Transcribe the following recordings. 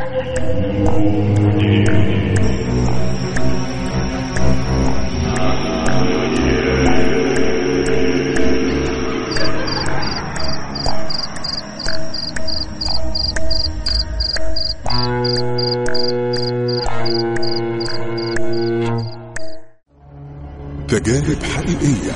تجارب حقيقية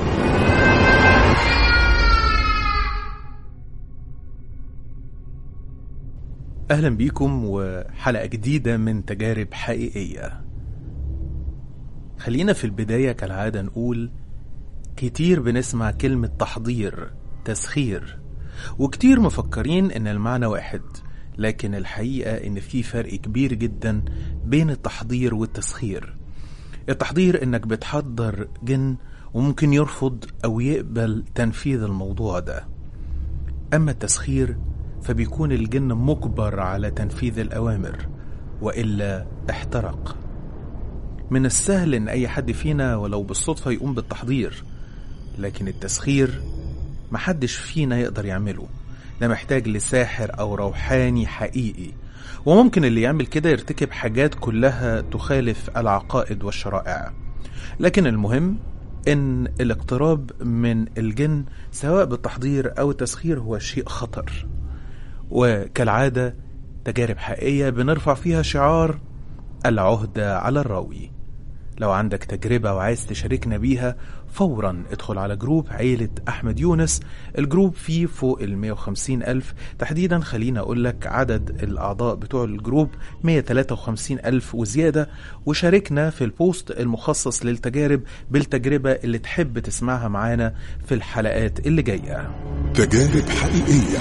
أهلا بيكم وحلقة جديدة من تجارب حقيقية خلينا في البداية كالعادة نقول كتير بنسمع كلمة تحضير تسخير وكتير مفكرين إن المعنى واحد لكن الحقيقة إن في فرق كبير جدا بين التحضير والتسخير التحضير إنك بتحضر جن وممكن يرفض أو يقبل تنفيذ الموضوع ده أما التسخير فبيكون الجن مجبر على تنفيذ الأوامر وإلا احترق من السهل إن أي حد فينا ولو بالصدفة يقوم بالتحضير لكن التسخير محدش فينا يقدر يعمله ده محتاج لساحر أو روحاني حقيقي وممكن اللي يعمل كده يرتكب حاجات كلها تخالف العقائد والشرائع لكن المهم ان الاقتراب من الجن سواء بالتحضير او التسخير هو شيء خطر وكالعادة تجارب حقيقية بنرفع فيها شعار العهدة على الراوي لو عندك تجربة وعايز تشاركنا بيها فورا ادخل على جروب عيلة أحمد يونس الجروب فيه فوق ال 150 ألف تحديدا خلينا أقول لك عدد الأعضاء بتوع الجروب 153 ألف وزيادة وشاركنا في البوست المخصص للتجارب بالتجربة اللي تحب تسمعها معانا في الحلقات اللي جاية تجارب حقيقية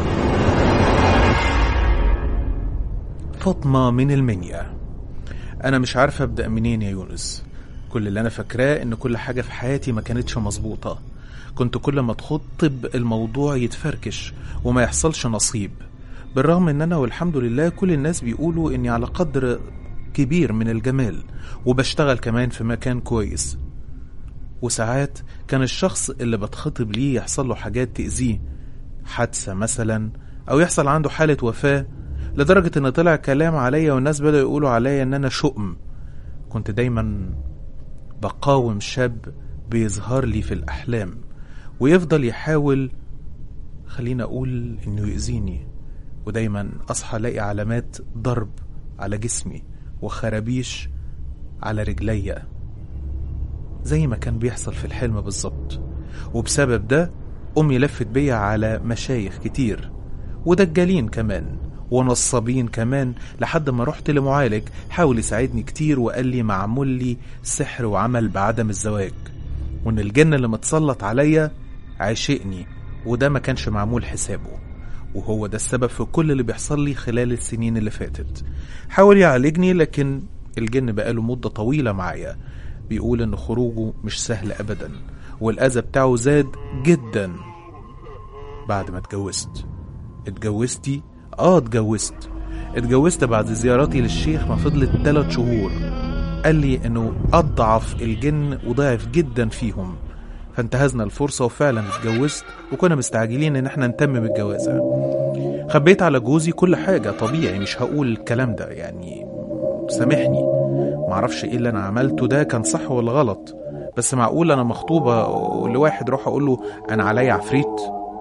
فاطمة من المنيا أنا مش عارفة أبدأ منين يا يونس كل اللي أنا فاكراه إن كل حاجة في حياتي ما كانتش مظبوطة كنت كل ما تخطب الموضوع يتفركش وما يحصلش نصيب بالرغم إن أنا والحمد لله كل الناس بيقولوا إني على قدر كبير من الجمال وبشتغل كمان في مكان كويس وساعات كان الشخص اللي بتخطب ليه يحصل له حاجات تأذيه حادثة مثلا أو يحصل عنده حالة وفاة لدرجة إن طلع كلام عليا والناس بدأوا يقولوا عليا إن أنا شؤم كنت دايما بقاوم شاب بيظهر لي في الأحلام ويفضل يحاول خلينا أقول إنه يأذيني ودايما أصحى ألاقي علامات ضرب على جسمي وخرابيش على رجليا زي ما كان بيحصل في الحلم بالظبط وبسبب ده أمي لفت بيا على مشايخ كتير ودجالين كمان ونصابين كمان لحد ما رحت لمعالج حاول يساعدني كتير وقال لي معمول لي سحر وعمل بعدم الزواج وان الجن اللي متسلط عليا عاشقني وده ما كانش معمول حسابه وهو ده السبب في كل اللي بيحصل لي خلال السنين اللي فاتت حاول يعالجني لكن الجن بقاله مدة طويلة معايا بيقول ان خروجه مش سهل ابدا والاذى بتاعه زاد جدا بعد ما اتجوزت اتجوزتي اه اتجوزت اتجوزت بعد زيارتي للشيخ ما فضلت ثلاث شهور قال لي انه اضعف الجن وضعف جدا فيهم فانتهزنا الفرصة وفعلا اتجوزت وكنا مستعجلين ان احنا نتمم الجوازة خبيت على جوزي كل حاجة طبيعي مش هقول الكلام ده يعني سامحني معرفش ايه اللي انا عملته ده كان صح ولا غلط بس معقول انا مخطوبة لواحد روح اقول له انا عليا عفريت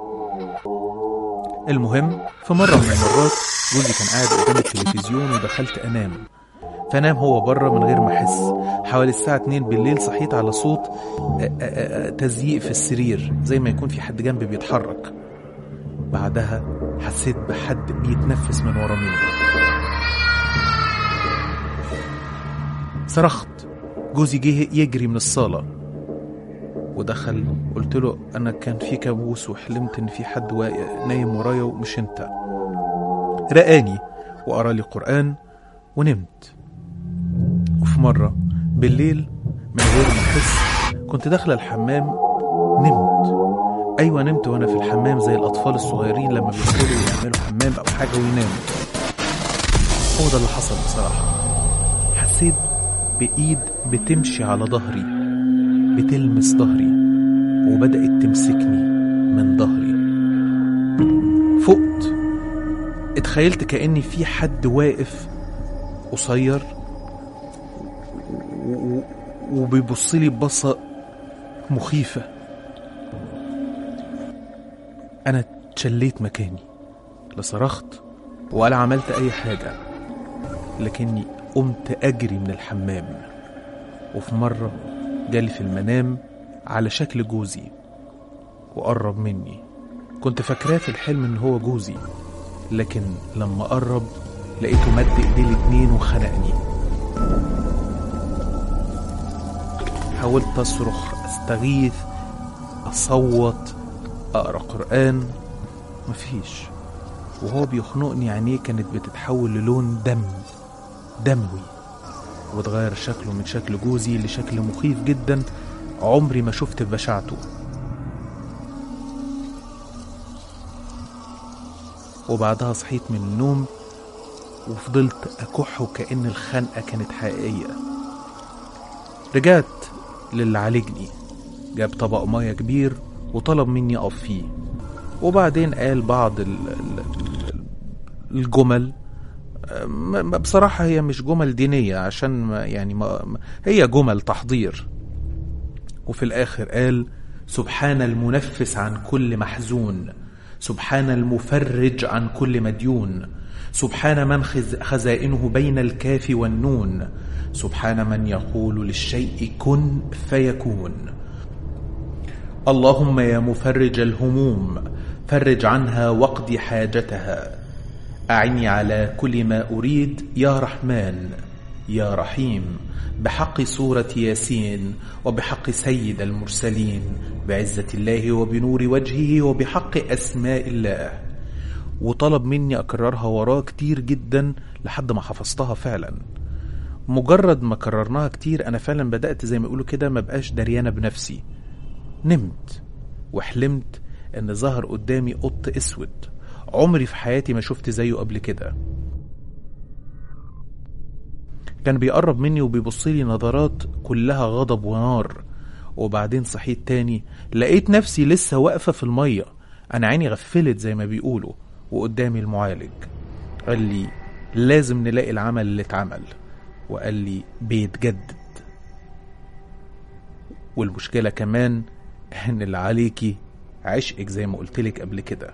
المهم في مرة من المرات جوزي كان قاعد قدام التلفزيون ودخلت أنام فنام هو بره من غير ما أحس حوالي الساعة 2 بالليل صحيت على صوت آآ آآ تزييق في السرير زي ما يكون في حد جنبي بيتحرك بعدها حسيت بحد بيتنفس من ورا مني صرخت جوزي جه يجري من الصالة ودخل قلت له انا كان في كابوس وحلمت ان في حد واقع نايم ورايا ومش انت رقاني وقرا لي قران ونمت وفي مره بالليل من غير ما احس كنت داخله الحمام نمت ايوه نمت وانا في الحمام زي الاطفال الصغيرين لما بيدخلوا يعملوا حمام او حاجه ويناموا هو ده اللي حصل بصراحه حسيت بايد بتمشي على ظهري بتلمس ظهري وبدأت تمسكني من ظهري فقت اتخيلت كأني في حد واقف قصير و- و- وبيبصلي ببصة مخيفة أنا اتشليت مكاني لا صرخت ولا عملت أي حاجة لكني قمت أجري من الحمام وفي مرة جالي في المنام على شكل جوزي وقرب مني كنت فاكراه في الحلم ان هو جوزي لكن لما قرب لقيته مد ايديه الاتنين وخنقني حاولت اصرخ استغيث اصوت اقرا قران مفيش وهو بيخنقني عينيه كانت بتتحول للون دم دموي واتغير شكله من شكل جوزي لشكل مخيف جدا عمري ما شفت بشاعته وبعدها صحيت من النوم وفضلت أكح وكأن الخنقة كانت حقيقية رجعت للي عالجني جاب طبق مية كبير وطلب مني أقف فيه وبعدين قال بعض ال- ال- ال- الجمل م- م- بصراحة هي مش جمل دينية عشان ما يعني ما ما- هي جمل تحضير وفي الآخر قال سبحان المنفس عن كل محزون سبحان المفرج عن كل مديون سبحان من خز- خزائنه بين الكاف والنون سبحان من يقول للشيء كن فيكون اللهم يا مفرج الهموم فرج عنها واقض حاجتها أعني على كل ما أريد يا رحمن يا رحيم بحق سورة ياسين وبحق سيد المرسلين بعزة الله وبنور وجهه وبحق أسماء الله وطلب مني أكررها وراه كتير جدا لحد ما حفظتها فعلا مجرد ما كررناها كتير أنا فعلا بدأت زي ما يقولوا كده ما بقاش دريانة بنفسي نمت وحلمت ان ظهر قدامي قط اسود عمري في حياتي ما شفت زيه قبل كده كان بيقرب مني وبيبصلي نظرات كلها غضب ونار وبعدين صحيت تاني لقيت نفسي لسه واقفة في المية أنا عيني غفلت زي ما بيقولوا وقدامي المعالج قال لي لازم نلاقي العمل اللي اتعمل وقال لي بيتجدد والمشكلة كمان ان اللي عليكي عشقك زي ما قلتلك قبل كده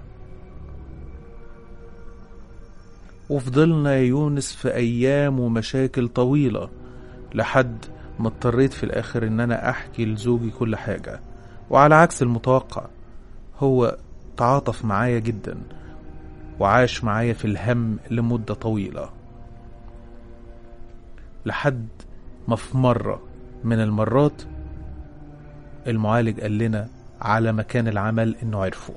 وفضلنا يا يونس في ايام ومشاكل طويلة لحد ما اضطريت في الاخر ان انا احكي لزوجي كل حاجة وعلى عكس المتوقع هو تعاطف معايا جدا وعاش معايا في الهم لمدة طويلة لحد ما في مرة من المرات المعالج قال لنا على مكان العمل انه عرفه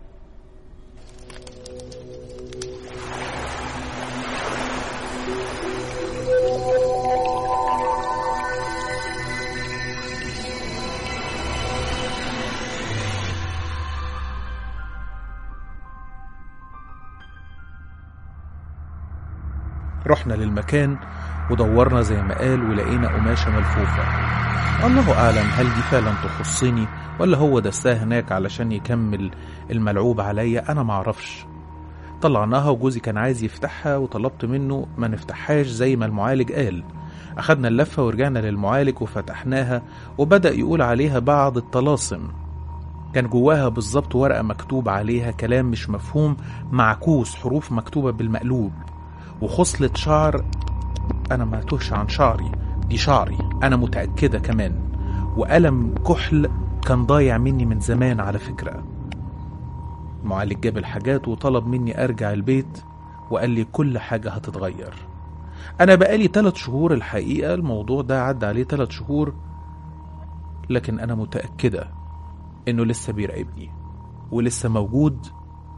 رحنا للمكان ودورنا زي ما قال ولقينا قماشة ملفوفة الله أعلم هل دي فعلا تخصني ولا هو دساه هناك علشان يكمل الملعوب عليا أنا معرفش طلعناها وجوزي كان عايز يفتحها وطلبت منه ما نفتحهاش زي ما المعالج قال أخدنا اللفة ورجعنا للمعالج وفتحناها وبدأ يقول عليها بعض الطلاسم كان جواها بالظبط ورقة مكتوب عليها كلام مش مفهوم معكوس حروف مكتوبة بالمقلوب وخصلة شعر أنا ما توهش عن شعري دي شعري أنا متأكدة كمان وقلم كحل كان ضايع مني من زمان على فكرة المعالج جاب الحاجات وطلب مني أرجع البيت وقال لي كل حاجة هتتغير أنا بقالي تلات شهور الحقيقة الموضوع ده عدى عليه تلات شهور لكن أنا متأكدة إنه لسه بيراقبني ولسه موجود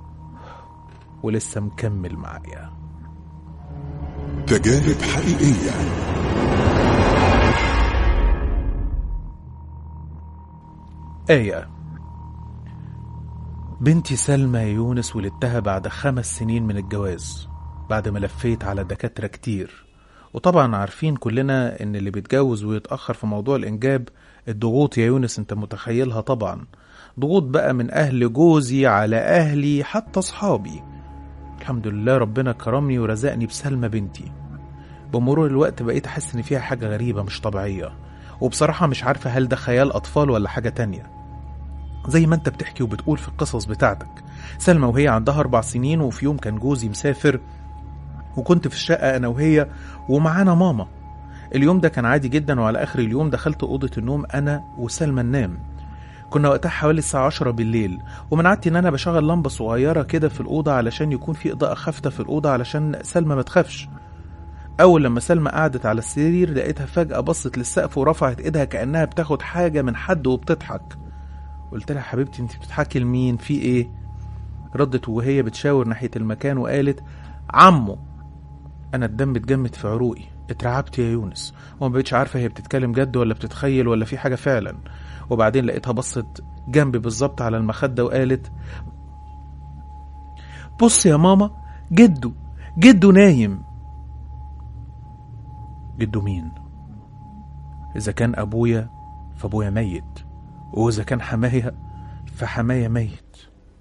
ولسه مكمل معايا تجارب حقيقية آية بنتي سلمى يا يونس ولدتها بعد خمس سنين من الجواز بعد ما لفيت على دكاترة كتير وطبعا عارفين كلنا ان اللي بيتجوز ويتأخر في موضوع الإنجاب الضغوط يا يونس انت متخيلها طبعا ضغوط بقى من أهل جوزي على أهلي حتى أصحابي الحمد لله ربنا كرمني ورزقني بسلمى بنتي بمرور الوقت بقيت أحس إن فيها حاجة غريبة مش طبيعية وبصراحة مش عارفة هل ده خيال أطفال ولا حاجة تانية زي ما انت بتحكي وبتقول في القصص بتاعتك سلمى وهي عندها أربع سنين وفي يوم كان جوزي مسافر وكنت في الشقة أنا وهي ومعانا ماما اليوم ده كان عادي جدا وعلى آخر اليوم دخلت أوضة النوم أنا وسلمى ننام كنا وقتها حوالي الساعة عشرة بالليل ومن عادتي إن أنا بشغل لمبة صغيرة كده في الأوضة علشان يكون في إضاءة خافتة في الأوضة علشان سلمى ما تخافش أول لما سلمى قعدت على السرير لقيتها فجأة بصت للسقف ورفعت إيدها كأنها بتاخد حاجة من حد وبتضحك قلت لها حبيبتي انت بتضحكي لمين في ايه ردت وهي بتشاور ناحية المكان وقالت عمو انا الدم اتجمد في عروقي اترعبت يا يونس وما بقتش عارفة هي بتتكلم جد ولا بتتخيل ولا في حاجة فعلا وبعدين لقيتها بصت جنبي بالظبط على المخدة وقالت بص يا ماما جدو جدو نايم جدو مين إذا كان أبويا فأبويا ميت وإذا كان حماية فحماية ميت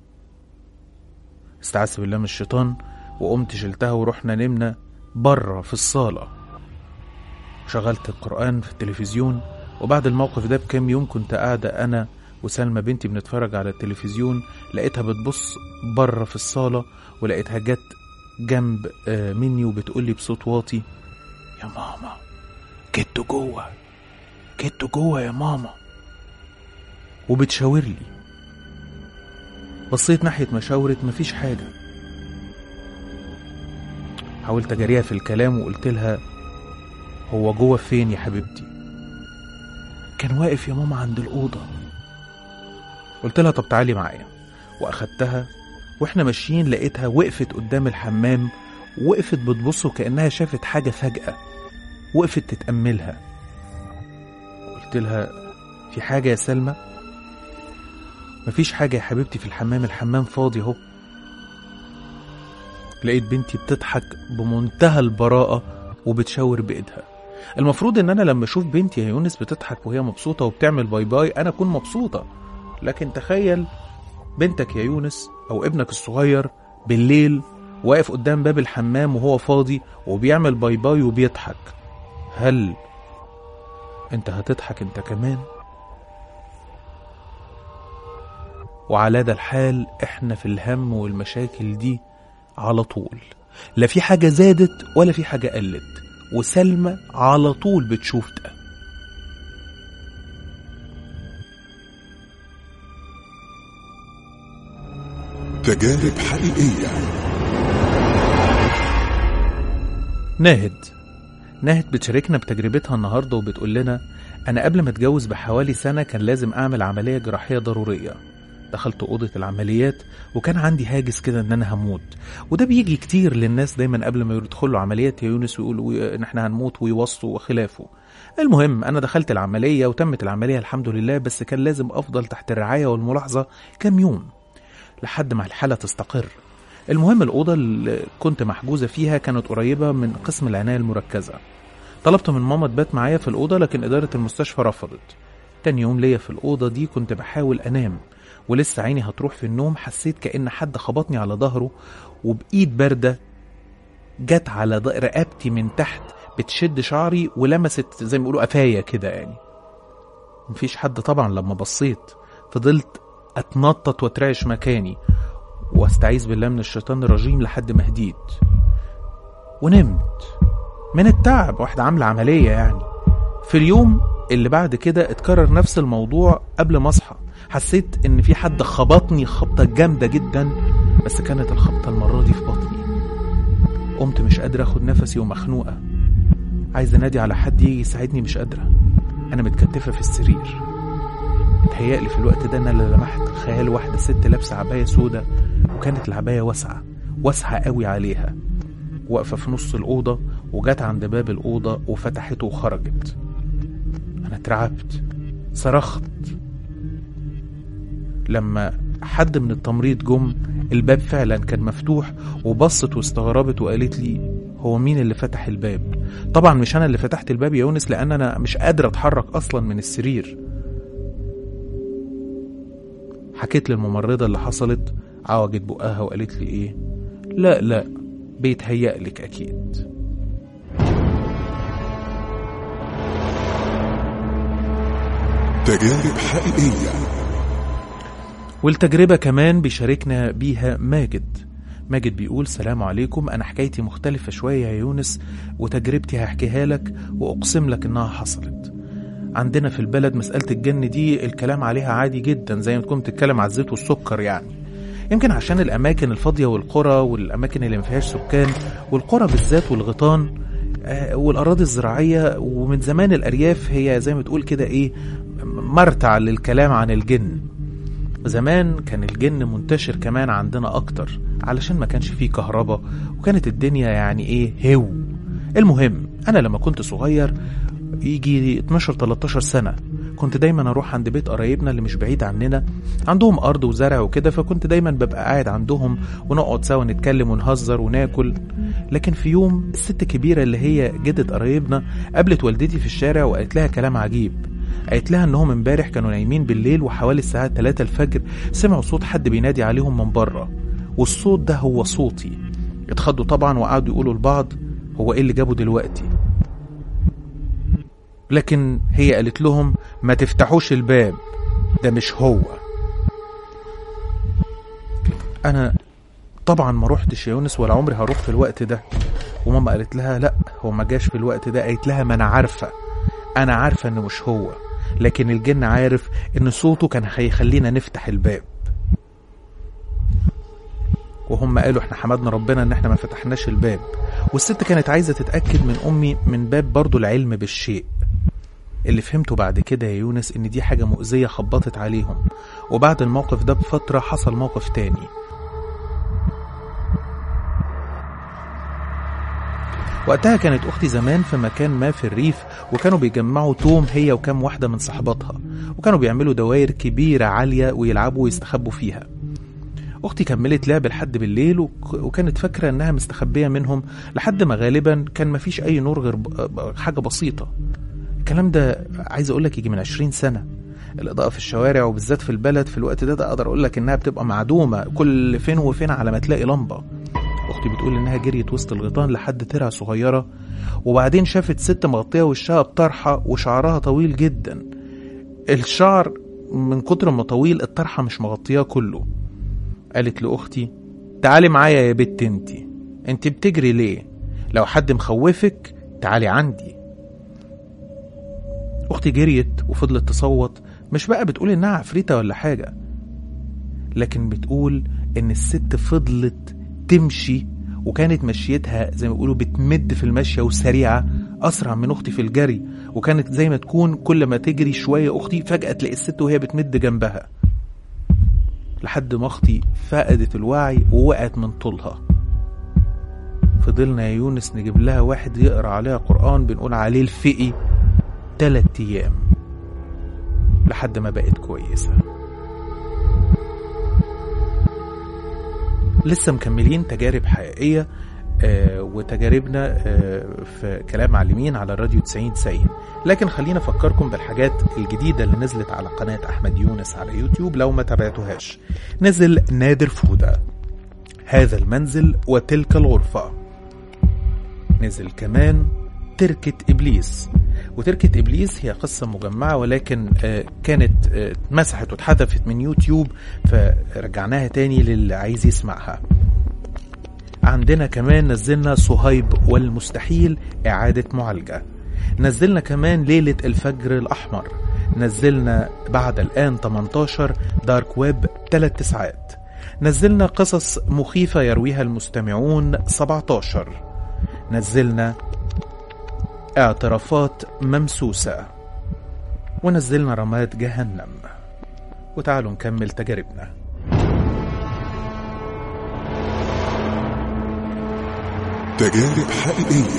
استعذت بالله من الشيطان وقمت شلتها ورحنا نمنا بره في الصالة شغلت القرآن في التلفزيون وبعد الموقف ده بكام يوم كنت قاعدة أنا وسلمى بنتي بنتفرج على التلفزيون لقيتها بتبص بره في الصالة ولقيتها جت جنب آه، مني وبتقولي بصوت واطي يا ماما جدو جوه جدو جوه يا ماما وبتشاور لي بصيت ناحية ما شاورت مفيش حاجة حاولت أجاريها في الكلام وقلت لها هو جوه فين يا حبيبتي كان واقف يا ماما عند الأوضة قلت لها طب تعالي معايا وأخدتها واحنا ماشيين لقيتها وقفت قدام الحمام وقفت بتبص كأنها شافت حاجة فجأة وقفت تتأملها قلت لها في حاجة يا سلمى مفيش حاجة يا حبيبتي في الحمام الحمام فاضي اهو لقيت بنتي بتضحك بمنتهى البراءة وبتشاور بإيدها المفروض ان انا لما اشوف بنتي يا يونس بتضحك وهي مبسوطة وبتعمل باي باي انا اكون مبسوطة لكن تخيل بنتك يا يونس او ابنك الصغير بالليل واقف قدام باب الحمام وهو فاضي وبيعمل باي باي وبيضحك هل انت هتضحك انت كمان وعلى ده الحال احنا في الهم والمشاكل دي على طول لا في حاجة زادت ولا في حاجة قلت وسلمى على طول بتشوف ده تجارب حقيقية ناهد ناهد بتشاركنا بتجربتها النهاردة وبتقول لنا أنا قبل ما أتجوز بحوالي سنة كان لازم أعمل عملية جراحية ضرورية دخلت أوضة العمليات وكان عندي هاجس كده إن أنا هموت وده بيجي كتير للناس دايما قبل ما يدخلوا عمليات يا يونس ويقولوا إن إحنا هنموت ويوصوا وخلافه المهم أنا دخلت العملية وتمت العملية الحمد لله بس كان لازم أفضل تحت الرعاية والملاحظة كام يوم لحد ما الحالة تستقر المهم الأوضة اللي كنت محجوزة فيها كانت قريبة من قسم العناية المركزة طلبت من ماما تبات معايا في الأوضة لكن إدارة المستشفى رفضت تاني يوم ليا في الأوضة دي كنت بحاول أنام ولسه عيني هتروح في النوم حسيت كأن حد خبطني على ظهره وبإيد باردة جت على ض- رقبتي من تحت بتشد شعري ولمست زي ما بيقولوا قفايا كده يعني مفيش حد طبعا لما بصيت فضلت اتنطط واترعش مكاني واستعيذ بالله من الشيطان الرجيم لحد ما هديت ونمت من التعب واحدة عاملة عملية يعني في اليوم اللي بعد كده اتكرر نفس الموضوع قبل ما اصحى حسيت ان في حد خبطني خبطة جامدة جدا بس كانت الخبطة المرة دي في بطني قمت مش قادرة اخد نفسي ومخنوقة عايز انادي على حد يجي يساعدني مش قادرة انا متكتفة في السرير اتهيألي في الوقت ده ان انا لمحت خيال واحدة ست لابسة عباية سودة وكانت العباية واسعة واسعة قوي عليها واقفة في نص الأوضة وجت عند باب الأوضة وفتحته وخرجت أنا اترعبت صرخت لما حد من التمريض جم الباب فعلا كان مفتوح وبصت واستغربت وقالت لي هو مين اللي فتح الباب طبعا مش انا اللي فتحت الباب يا يونس لان انا مش قادر اتحرك اصلا من السرير حكيت للممرضة اللي حصلت عوجت بقها وقالت لي ايه لا لا بيتهيألك أكيد تجارب حقيقية والتجربة كمان بيشاركنا بيها ماجد ماجد بيقول سلام عليكم أنا حكايتي مختلفة شوية يا يونس وتجربتي هحكيها لك وأقسم لك إنها حصلت عندنا في البلد مسألة الجن دي الكلام عليها عادي جدا زي ما تكون بتتكلم على الزيت والسكر يعني يمكن عشان الأماكن الفاضية والقرى والأماكن اللي مفيهاش سكان والقرى بالذات والغيطان آه، والأراضي الزراعية ومن زمان الأرياف هي زي ما تقول كده إيه مرتع للكلام عن الجن زمان كان الجن منتشر كمان عندنا أكتر علشان ما كانش فيه كهرباء وكانت الدنيا يعني إيه هو المهم أنا لما كنت صغير يجي 12 13 سنة كنت دايما اروح عند بيت قرايبنا اللي مش بعيد عننا عندهم ارض وزرع وكده فكنت دايما ببقى قاعد عندهم ونقعد سوا نتكلم ونهزر وناكل لكن في يوم الست الكبيره اللي هي جدة قرايبنا قابلت والدتي في الشارع وقالت لها كلام عجيب قالت لها انهم امبارح كانوا نايمين بالليل وحوالي الساعه 3 الفجر سمعوا صوت حد بينادي عليهم من بره والصوت ده هو صوتي اتخضوا طبعا وقعدوا يقولوا لبعض هو ايه اللي جابه دلوقتي لكن هي قالت لهم ما تفتحوش الباب ده مش هو انا طبعا ما روحتش يا يونس ولا عمري هروح في الوقت ده وماما قالت لها لا هو ما جاش في الوقت ده قالت لها ما انا عارفه انا عارفه انه مش هو لكن الجن عارف ان صوته كان هيخلينا نفتح الباب وهم قالوا احنا حمدنا ربنا ان احنا ما فتحناش الباب والست كانت عايزه تتاكد من امي من باب برضو العلم بالشيء اللي فهمته بعد كده يا يونس ان دي حاجه مؤذيه خبطت عليهم وبعد الموقف ده بفتره حصل موقف تاني وقتها كانت اختي زمان في مكان ما في الريف وكانوا بيجمعوا توم هي وكام واحده من صحباتها وكانوا بيعملوا دواير كبيره عاليه ويلعبوا ويستخبوا فيها اختي كملت لعب لحد بالليل وك- وكانت فاكره انها مستخبيه منهم لحد ما غالبا كان مفيش اي نور غير ب- حاجه بسيطه الكلام ده عايز اقول لك يجي من 20 سنه الاضاءه في الشوارع وبالذات في البلد في الوقت ده, ده اقدر اقول لك انها بتبقى معدومه كل فين وفين على ما تلاقي لمبه اختي بتقول انها جريت وسط الغيطان لحد ترعه صغيره وبعدين شافت ست مغطيه وشها بطرحه وشعرها طويل جدا الشعر من كتر ما طويل الطرحه مش مغطياه كله قالت لاختي تعالي معايا يا بت انتي انت بتجري ليه لو حد مخوفك تعالي عندي اختي جريت وفضلت تصوت مش بقى بتقول انها عفريته ولا حاجه لكن بتقول ان الست فضلت تمشي وكانت مشيتها زي ما بيقولوا بتمد في المشيه وسريعه اسرع من اختي في الجري وكانت زي ما تكون كل ما تجري شويه اختي فجاه تلاقي الست وهي بتمد جنبها لحد ما اختي فقدت الوعي ووقعت من طولها فضلنا يا يونس نجيب لها واحد يقرا عليها قران بنقول عليه الفقي تلات ايام لحد ما بقت كويسه لسه مكملين تجارب حقيقيه آه وتجاربنا آه في كلام معلمين على الراديو 90 90 لكن خلينا افكركم بالحاجات الجديده اللي نزلت على قناه احمد يونس على يوتيوب لو ما تابعتوهاش نزل نادر فوده هذا المنزل وتلك الغرفه نزل كمان تركة إبليس وتركة إبليس هي قصة مجمعة ولكن آه، كانت آه، اتمسحت واتحذفت من يوتيوب فرجعناها تاني للي عايز يسمعها عندنا كمان نزلنا صهيب والمستحيل إعادة معالجة نزلنا كمان ليلة الفجر الأحمر نزلنا بعد الآن 18 دارك ويب 3 تسعات نزلنا قصص مخيفة يرويها المستمعون 17 نزلنا اعترافات ممسوسة ونزلنا رماد جهنم وتعالوا نكمل تجاربنا تجارب حقيقية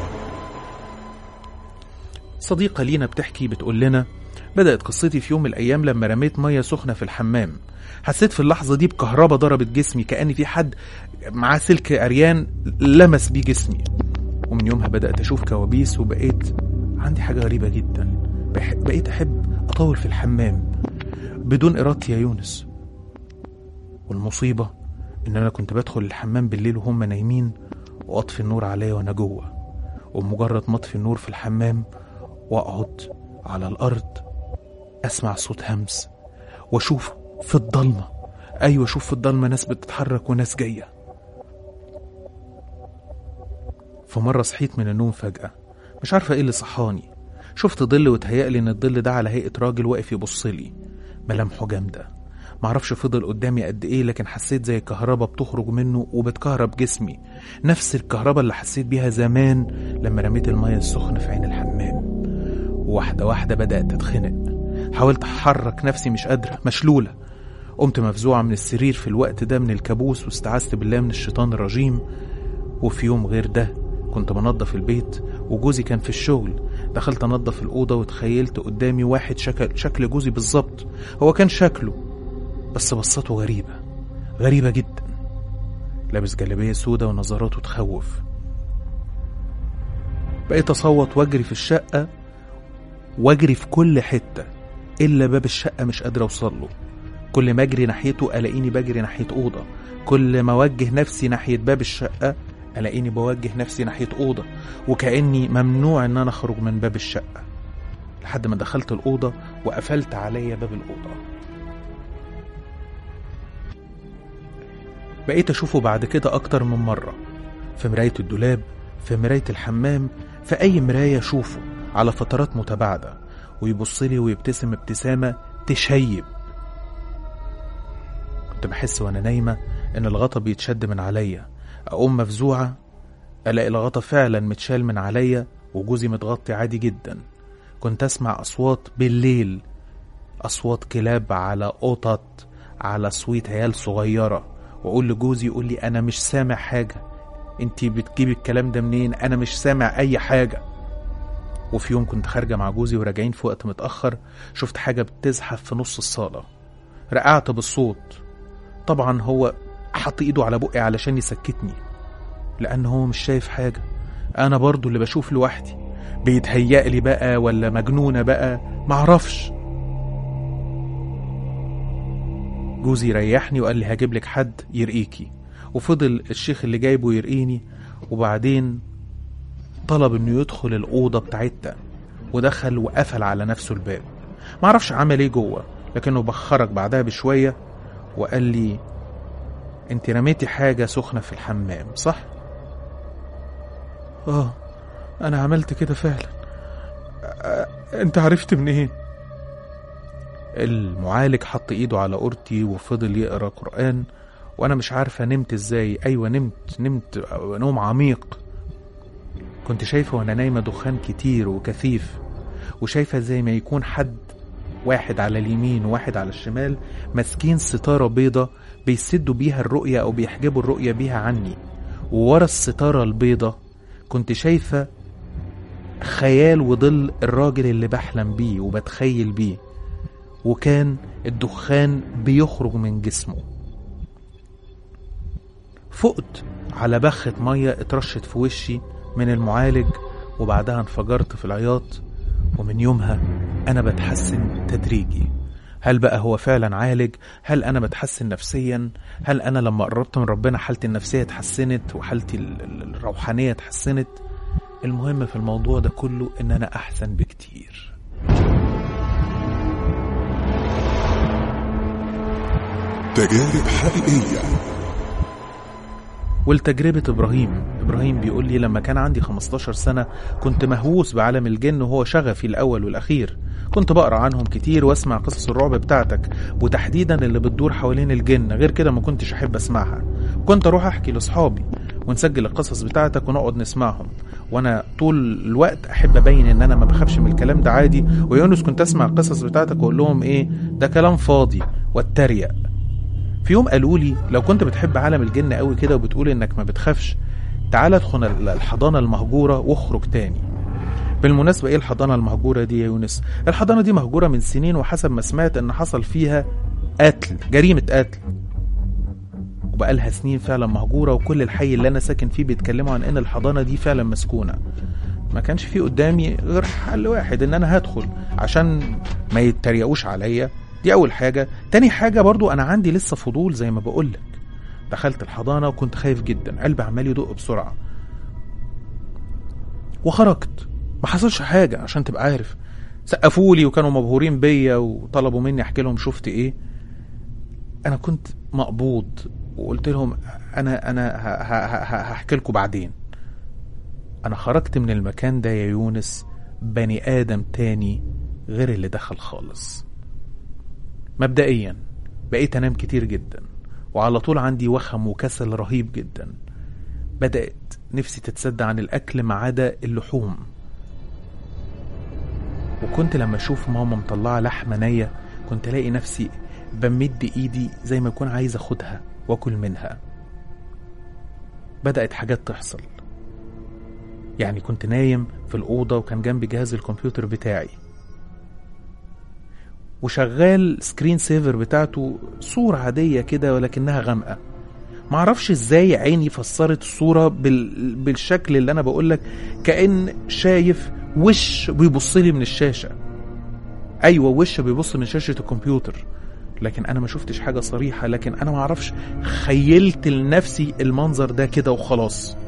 صديقة لينا بتحكي بتقول لنا بدأت قصتي في يوم من الأيام لما رميت مية سخنة في الحمام حسيت في اللحظة دي بكهربا ضربت جسمي كأن في حد معاه سلك أريان لمس بيه جسمي ومن يومها بدأت أشوف كوابيس وبقيت عندي حاجة غريبة جدا بح- بقيت أحب أطول في الحمام بدون إرادتي يا يونس والمصيبة ان انا كنت بدخل الحمام بالليل وهم نايمين واطفي النور عليا وانا جوه ومجرد ما اطفي النور في الحمام واقعد على الارض اسمع صوت همس واشوف في الضلمه ايوه اشوف في الضلمه ناس بتتحرك وناس جايه في مره صحيت من النوم فجاه مش عارفه ايه اللي صحاني شفت ظل وتهيألي ان الظل ده على هيئه راجل واقف يبص لي ملامحه جامده معرفش فضل قدامي قد ايه لكن حسيت زي كهربا بتخرج منه وبتكهرب جسمي نفس الكهربا اللي حسيت بيها زمان لما رميت المية السخنة في عين الحمام واحدة واحدة بدأت أتخنق حاولت أحرك نفسي مش قادرة مشلولة قمت مفزوعة من السرير في الوقت ده من الكابوس واستعذت بالله من الشيطان الرجيم وفي يوم غير ده كنت بنظف البيت وجوزي كان في الشغل دخلت انضف الأوضة وتخيلت قدامي واحد شكل شكل جوزي بالظبط هو كان شكله بس بصته غريبة غريبة جدا لابس جلابية سودة ونظراته تخوف بقيت أصوت وأجري في الشقة وأجري في كل حتة إلا باب الشقة مش قادر أوصل له كل ما أجري ناحيته ألاقيني بجري ناحية أوضة كل ما أوجه نفسي ناحية باب الشقة ألاقيني بوجه نفسي ناحية أوضة وكأني ممنوع إن أنا أخرج من باب الشقة لحد ما دخلت الأوضة وقفلت عليا باب الأوضة بقيت أشوفه بعد كده أكتر من مرة في مراية الدولاب في مراية الحمام في أي مراية أشوفه على فترات متباعدة ويبصلي ويبتسم ابتسامة تشيب كنت بحس وأنا نايمة إن الغطا بيتشد من عليا أقوم مفزوعة ألاقي الغطا فعلا متشال من عليا وجوزي متغطي عادي جدا كنت أسمع أصوات بالليل أصوات كلاب على قطط على صويت عيال صغيرة وأقول لجوزي يقول لي أنا مش سامع حاجة انتي بتجيبي الكلام ده منين أنا مش سامع أي حاجة وفي يوم كنت خارجة مع جوزي وراجعين في وقت متأخر شفت حاجة بتزحف في نص الصالة رقعت بالصوت طبعا هو حط ايده على بقي علشان يسكتني لأن هو مش شايف حاجة أنا برضو اللي بشوف لوحدي بيتهيألي بقى ولا مجنونة بقى معرفش جوزي ريحني وقال لي هجيب لك حد يرقيكي وفضل الشيخ اللي جايبه يرقيني وبعدين طلب انه يدخل الأوضة بتاعتنا ودخل وقفل على نفسه الباب معرفش عمل ايه جوه لكنه بخرج بعدها بشوية وقال لي انت رميتي حاجة سخنة في الحمام صح؟ اه انا عملت كده فعلا آه، انت عرفت منين؟ المعالج حط ايده على قرتي وفضل يقرا قرآن وانا مش عارفة نمت ازاي ايوه نمت نمت نوم عميق كنت شايفة وانا نايمة دخان كتير وكثيف وشايفة زي ما يكون حد واحد على اليمين وواحد على الشمال ماسكين ستارة بيضة بيسدوا بيها الرؤية أو بيحجبوا الرؤية بيها عني وورا الستارة البيضة كنت شايفة خيال وظل الراجل اللي بحلم بيه وبتخيل بيه وكان الدخان بيخرج من جسمه فقت على بخة مية اترشت في وشي من المعالج وبعدها انفجرت في العياط ومن يومها أنا بتحسن تدريجي هل بقى هو فعلا عالج هل أنا بتحسن نفسيا هل أنا لما قربت من ربنا حالتي النفسية اتحسنت وحالتي ال- ال- الروحانية اتحسنت المهم في الموضوع ده كله إن أنا أحسن بكتير تجارب حقيقية ولتجربة إبراهيم إبراهيم بيقول لي لما كان عندي 15 سنة كنت مهووس بعالم الجن وهو شغفي الأول والأخير كنت بقرأ عنهم كتير واسمع قصص الرعب بتاعتك وتحديدا اللي بتدور حوالين الجن غير كده ما كنتش أحب أسمعها كنت أروح أحكي لأصحابي ونسجل القصص بتاعتك ونقعد نسمعهم وانا طول الوقت احب ابين ان انا ما بخافش من الكلام ده عادي ويونس كنت اسمع القصص بتاعتك واقول لهم ايه ده كلام فاضي واتريق في يوم قالوا لي لو كنت بتحب عالم الجن قوي كده وبتقول انك ما بتخافش تعال ادخل الحضانة المهجورة واخرج تاني بالمناسبة ايه الحضانة المهجورة دي يا يونس الحضانة دي مهجورة من سنين وحسب ما سمعت ان حصل فيها قتل جريمة قتل وبقالها سنين فعلا مهجورة وكل الحي اللي انا ساكن فيه بيتكلموا عن ان الحضانة دي فعلا مسكونة ما كانش في قدامي غير حل واحد ان انا هدخل عشان ما يتريقوش عليا دي اول حاجة تاني حاجة برضو انا عندي لسه فضول زي ما بقولك دخلت الحضانة وكنت خايف جدا قلبي عمال يدق بسرعة وخرجت ما حصلش حاجة عشان تبقى عارف سقفوا لي وكانوا مبهورين بيا وطلبوا مني احكي لهم شفت ايه انا كنت مقبوض وقلت لهم انا انا ه- ه- ه- هحكي لكم بعدين انا خرجت من المكان ده يا يونس بني ادم تاني غير اللي دخل خالص مبدئيا بقيت انام كتير جدا وعلى طول عندي وخم وكسل رهيب جدا بدأت نفسي تتسد عن الأكل ما عدا اللحوم وكنت لما أشوف ماما مطلعة لحمة نية كنت ألاقي نفسي بمد إيدي زي ما أكون عايز أخدها وأكل منها بدأت حاجات تحصل يعني كنت نايم في الأوضة وكان جنبي جهاز الكمبيوتر بتاعي وشغال سكرين سيفر بتاعته صورة عادية كده ولكنها غامقة معرفش ازاي عيني فسرت الصورة بال... بالشكل اللي انا بقولك كأن شايف وش بيبص لي من الشاشة ايوه وش بيبص من شاشة الكمبيوتر لكن انا ما شفتش حاجة صريحة لكن انا معرفش خيلت لنفسي المنظر ده كده وخلاص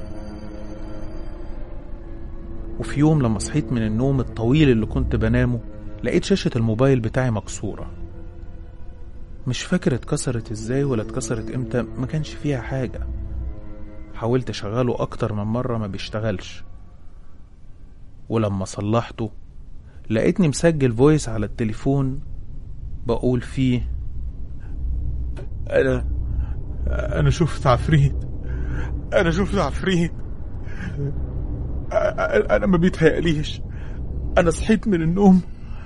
وفي يوم لما صحيت من النوم الطويل اللي كنت بنامه لقيت شاشة الموبايل بتاعي مكسورة مش فاكر اتكسرت ازاي ولا اتكسرت امتى ما كانش فيها حاجة حاولت اشغله اكتر من مرة ما بيشتغلش ولما صلحته لقيتني مسجل فويس على التليفون بقول فيه انا انا شفت عفريت انا شفت عفريت أ- أ- انا ما بيتهيأليش انا صحيت من النوم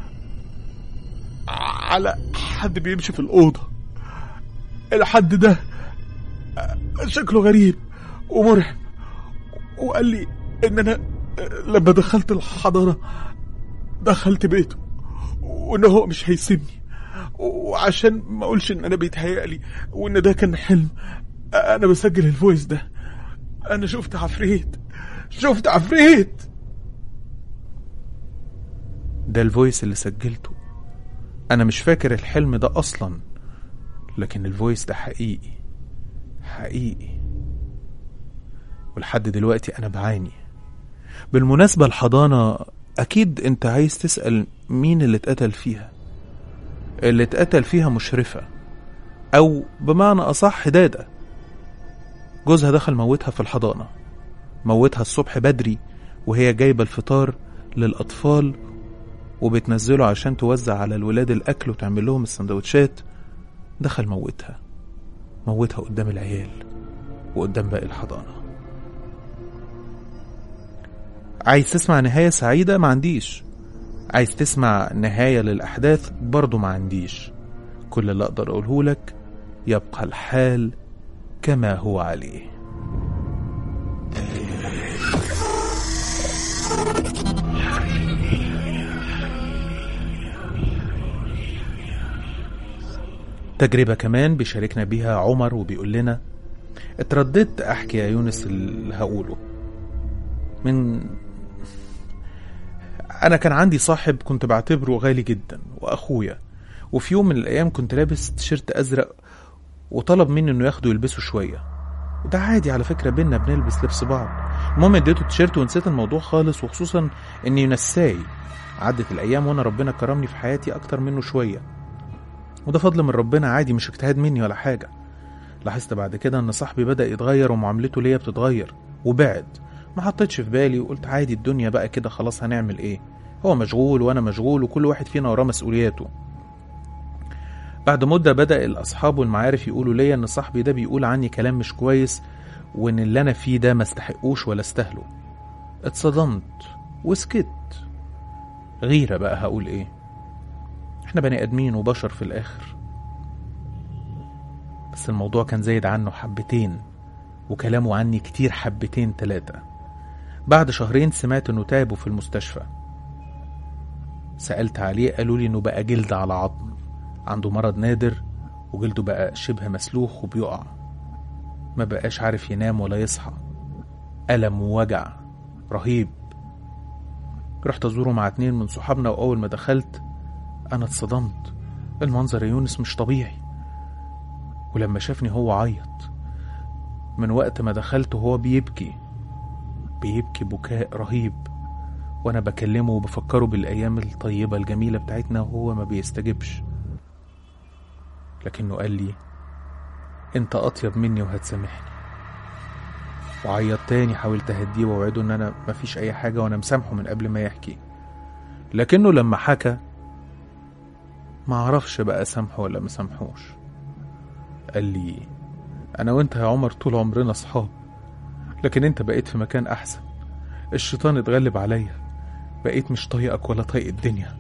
على حد بيمشي في الأوضة الحد ده شكله غريب ومرعب وقال لي ان انا لما دخلت الحضانة دخلت بيته وان هو مش هيسيبني وعشان ما اقولش ان انا بيتهيألي وان ده كان حلم انا بسجل الفويس ده انا شفت عفريت شفت عفريت ده الفويس اللي سجلته انا مش فاكر الحلم ده اصلا لكن الفويس ده حقيقي حقيقي ولحد دلوقتي انا بعاني بالمناسبة الحضانة اكيد انت عايز تسأل مين اللي اتقتل فيها اللي اتقتل فيها مشرفة او بمعنى اصح دادة جوزها دخل موتها في الحضانة موتها الصبح بدري وهي جايبة الفطار للأطفال وبتنزله عشان توزع على الولاد الأكل وتعمل لهم السندوتشات دخل موتها موتها قدام العيال وقدام باقي الحضانة عايز تسمع نهاية سعيدة ما عنديش عايز تسمع نهاية للأحداث برضو ما عنديش كل اللي أقدر أقوله لك يبقى الحال كما هو عليه تجربة كمان بيشاركنا بيها عمر وبيقول لنا اترددت احكي يا يونس اللي هقوله من انا كان عندي صاحب كنت بعتبره غالي جدا واخويا وفي يوم من الايام كنت لابس تيشيرت ازرق وطلب مني انه ياخده يلبسه شويه وده عادي على فكره بينا بنلبس لبس بعض المهم اديته التيشيرت ونسيت الموضوع خالص وخصوصا اني نساي عدت الايام وانا ربنا كرمني في حياتي اكتر منه شويه وده فضل من ربنا عادي مش اجتهاد مني ولا حاجه لاحظت بعد كده ان صاحبي بدا يتغير ومعاملته ليا بتتغير وبعد ما حطيتش في بالي وقلت عادي الدنيا بقى كده خلاص هنعمل ايه هو مشغول وانا مشغول وكل واحد فينا وراه مسؤولياته بعد مدة بدأ الأصحاب والمعارف يقولوا ليا إن صاحبي ده بيقول عني كلام مش كويس وإن اللي أنا فيه ده ما استحقوش ولا استاهله اتصدمت وسكت غيرة بقى هقول إيه إحنا بني آدمين وبشر في الآخر بس الموضوع كان زايد عنه حبتين وكلامه عني كتير حبتين تلاتة بعد شهرين سمعت إنه تعب في المستشفى سألت عليه قالوا لي إنه بقى جلد على عظم عنده مرض نادر وجلده بقى شبه مسلوخ وبيقع ما بقاش عارف ينام ولا يصحى ألم ووجع رهيب رحت أزوره مع اتنين من صحابنا وأول ما دخلت أنا اتصدمت المنظر يا يونس مش طبيعي ولما شافني هو عيط من وقت ما دخلت وهو بيبكي بيبكي بكاء رهيب وانا بكلمه وبفكره بالايام الطيبه الجميله بتاعتنا وهو ما بيستجبش لكنه قال لي انت اطيب مني وهتسامحني وعيط تاني حاولت اهديه واوعده ان انا مفيش اي حاجه وانا مسامحه من قبل ما يحكي لكنه لما حكى ما عرفش بقى سامحه ولا ما سامحوش قال لي انا وانت يا عمر طول عمرنا اصحاب لكن انت بقيت في مكان احسن الشيطان اتغلب عليا بقيت مش طايقك ولا طايق الدنيا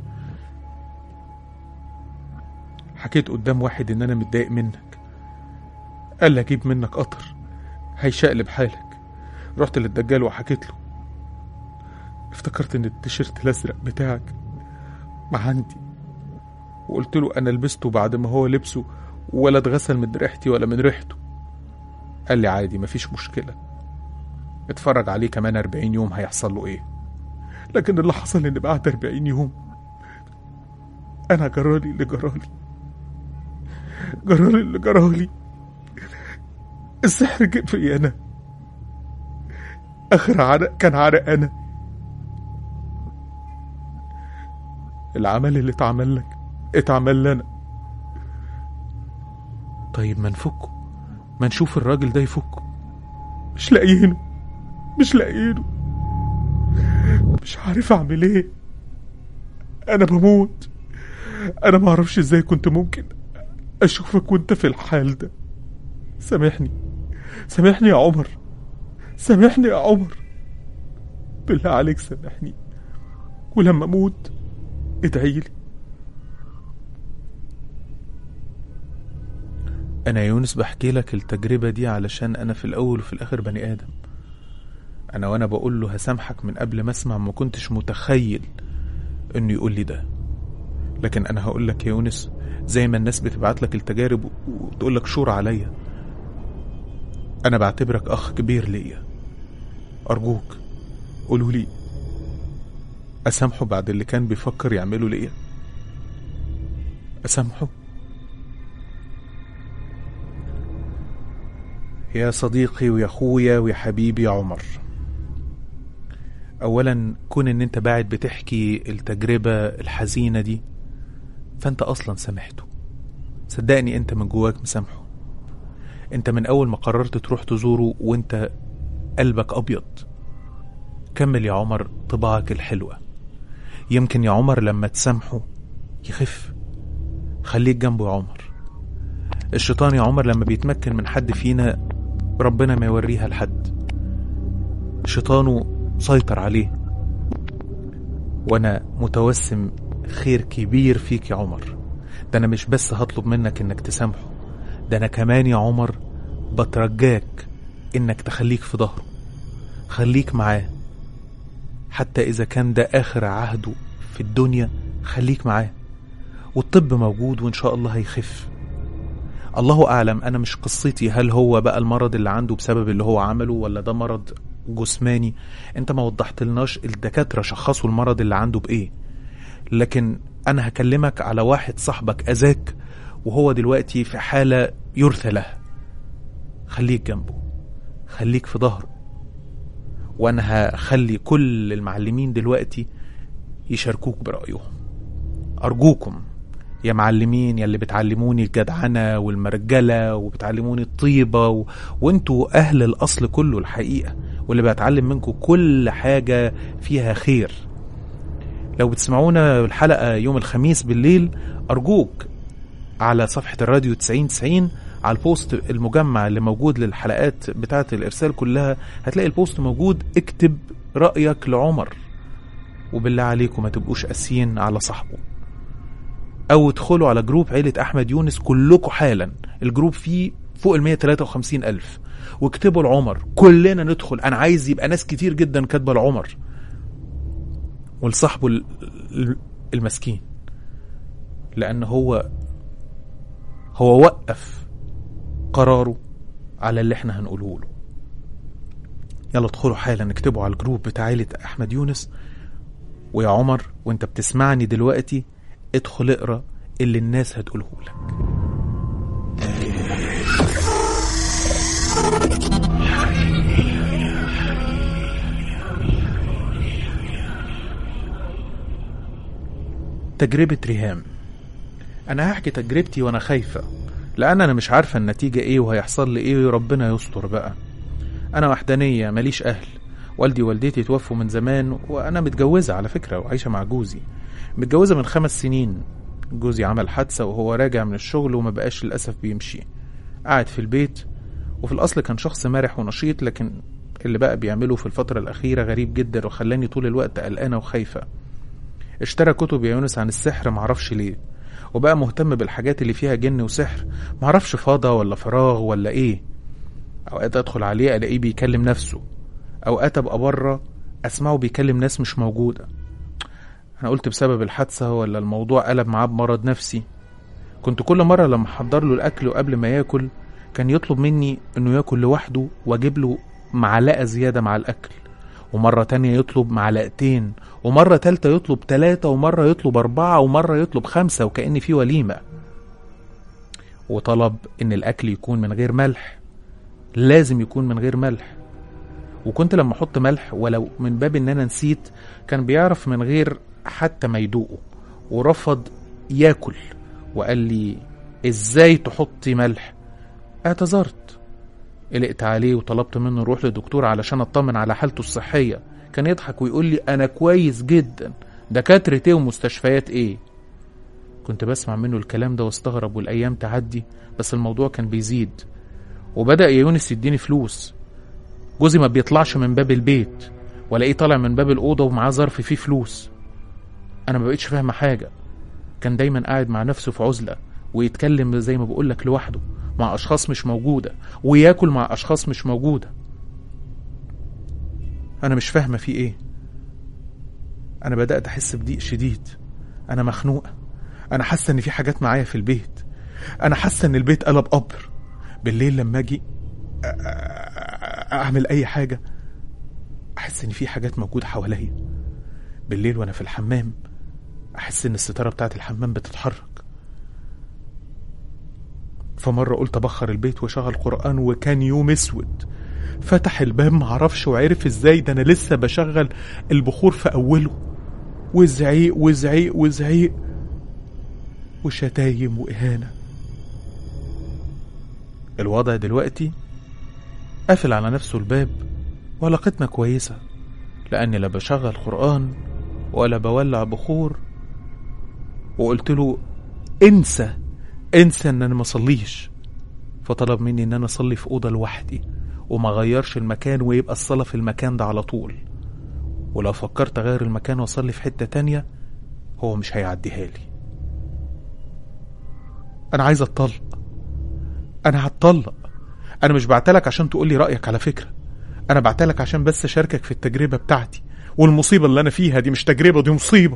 حكيت قدام واحد ان انا متضايق منك قال لي اجيب منك قطر هيشقلب حالك رحت للدجال وحكيت له افتكرت ان التيشيرت الازرق بتاعك ما عندي وقلت له انا لبسته بعد ما هو لبسه ولا اتغسل من ريحتي ولا من ريحته قال لي عادي مفيش مشكلة اتفرج عليه كمان أربعين يوم هيحصل له ايه لكن اللي حصل ان بعد أربعين يوم انا جرالي اللي جرالي جرالي اللي جرالي السحر جه في انا اخر عرق كان عرق انا العمل اللي اتعمل لك اتعمل لنا طيب ما نفكه ما نشوف الراجل ده يفكه مش لاقيينه مش لاقيينه مش عارف اعمل ايه انا بموت انا ما اعرفش ازاي كنت ممكن اشوفك وانت في الحال ده سامحني سامحني يا عمر سامحني يا عمر بالله عليك سامحني ولما اموت ادعيلي أنا يا يونس بحكي لك التجربة دي علشان أنا في الأول وفي الآخر بني آدم أنا وأنا بقول له هسامحك من قبل ما أسمع ما كنتش متخيل إنه يقول لي ده لكن أنا هقول لك يا يونس زي ما الناس بتبعت لك التجارب وتقول لك شور عليا أنا بعتبرك أخ كبير ليا أرجوك قولوا لي أسامحه بعد اللي كان بيفكر يعمله ليا أسامحه يا صديقي ويا اخويا ويا حبيبي يا عمر اولا كون ان انت بعد بتحكي التجربة الحزينة دي فانت اصلا سامحته صدقني انت من جواك مسامحه انت من اول ما قررت تروح تزوره وانت قلبك ابيض كمل يا عمر طباعك الحلوة يمكن يا عمر لما تسامحه يخف خليك جنبه يا عمر الشيطان يا عمر لما بيتمكن من حد فينا ربنا ما يوريها لحد شيطانه سيطر عليه وانا متوسم خير كبير فيك يا عمر ده انا مش بس هطلب منك انك تسامحه ده انا كمان يا عمر بترجاك انك تخليك في ظهره خليك معاه حتى اذا كان ده اخر عهده في الدنيا خليك معاه والطب موجود وان شاء الله هيخف الله اعلم انا مش قصتي هل هو بقى المرض اللي عنده بسبب اللي هو عمله ولا ده مرض جسماني انت ما وضحت لناش الدكاتره شخصوا المرض اللي عنده بايه لكن انا هكلمك على واحد صاحبك اذاك وهو دلوقتي في حاله يرثى له خليك جنبه خليك في ظهره وانا هخلي كل المعلمين دلوقتي يشاركوك برايهم ارجوكم يا معلمين يا اللي بتعلموني الجدعنة والمرجلة وبتعلموني الطيبة و... وانتوا أهل الأصل كله الحقيقة واللي بتعلم منكم كل حاجة فيها خير لو بتسمعونا الحلقة يوم الخميس بالليل أرجوك على صفحة الراديو 9090 على البوست المجمع اللي موجود للحلقات بتاعة الإرسال كلها هتلاقي البوست موجود اكتب رأيك لعمر وبالله عليكم ما تبقوش قاسيين على صاحبه او ادخلوا على جروب عيلة احمد يونس كلكم حالا الجروب فيه فوق ال 153 الف واكتبوا لعمر كلنا ندخل انا عايز يبقى ناس كتير جدا كاتبه لعمر ولصاحبه ال- ال- المسكين لان هو هو وقف قراره على اللي احنا هنقوله له يلا ادخلوا حالا اكتبوا على الجروب بتاع عيلة احمد يونس ويا عمر وانت بتسمعني دلوقتي ادخل اقرا اللي الناس هتقوله لك تجربة ريهام أنا هحكي تجربتي وأنا خايفة لأن أنا مش عارفة النتيجة إيه وهيحصل لي إيه وربنا يستر بقى أنا وحدانية ماليش أهل والدي ووالدتي توفوا من زمان وأنا متجوزة على فكرة وعايشة مع جوزي متجوزة من خمس سنين جوزي عمل حادثة وهو راجع من الشغل وما بقاش للأسف بيمشي قاعد في البيت وفي الأصل كان شخص مرح ونشيط لكن اللي بقى بيعمله في الفترة الأخيرة غريب جدا وخلاني طول الوقت قلقانة وخايفة اشترى كتب يا يونس عن السحر معرفش ليه وبقى مهتم بالحاجات اللي فيها جن وسحر معرفش فاضة ولا فراغ ولا ايه اوقات ادخل عليه الاقيه بيكلم نفسه اوقات ابقى بره اسمعه بيكلم ناس مش موجودة انا قلت بسبب الحادثة ولا الموضوع قلب معاه بمرض نفسي كنت كل مرة لما احضر له الاكل وقبل ما ياكل كان يطلب مني انه ياكل لوحده واجيب له معلقة زيادة مع الاكل ومرة تانية يطلب معلقتين ومرة تالتة يطلب تلاتة ومرة يطلب أربعة ومرة يطلب خمسة وكأن في وليمة وطلب إن الأكل يكون من غير ملح لازم يكون من غير ملح وكنت لما أحط ملح ولو من باب إن أنا نسيت كان بيعرف من غير حتى ما يدوقه ورفض ياكل وقال لي إزاي تحطي ملح اعتذرت قلقت عليه وطلبت منه نروح لدكتور علشان اطمن على حالته الصحية كان يضحك ويقول لي انا كويس جدا دكاترة ايه ومستشفيات ايه كنت بسمع منه الكلام ده واستغرب والايام تعدي بس الموضوع كان بيزيد وبدأ يا يونس يديني فلوس جوزي ما بيطلعش من باب البيت والاقيه طالع من باب الأوضة ومعاه ظرف فيه فلوس أنا ما بقتش فاهمة حاجة كان دايما قاعد مع نفسه في عزلة ويتكلم زي ما بقولك لوحده مع أشخاص مش موجودة وياكل مع أشخاص مش موجودة أنا مش فاهمة في إيه أنا بدأت أحس بضيق شديد أنا مخنوقة أنا حاسة إن في حاجات معايا في البيت أنا حاسة إن البيت قلب قبر بالليل لما أجي أ- أ- أعمل أي حاجة أحس إن في حاجات موجودة حواليا بالليل وأنا في الحمام أحس إن الستارة بتاعت الحمام بتتحرك فمرة قلت أبخر البيت وشغل قرآن وكان يوم أسود فتح الباب معرفش وعرف ازاي ده أنا لسه بشغل البخور في أوله وزعيق وزعيق وزعيق وشتايم وإهانة الوضع دلوقتي قافل على نفسه الباب وعلاقتنا كويسة لأني لا بشغل قرآن ولا بولع بخور وقلت له انسى انسى ان انا ما اصليش فطلب مني ان انا اصلي في اوضه لوحدي وما غيرش المكان ويبقى الصلاه في المكان ده على طول ولو فكرت اغير المكان واصلي في حته تانية هو مش هيعديها لي انا عايز اتطلق انا هتطلق انا مش بعتلك عشان تقولي رايك على فكره انا بعتلك عشان بس اشاركك في التجربه بتاعتي والمصيبه اللي انا فيها دي مش تجربه دي مصيبه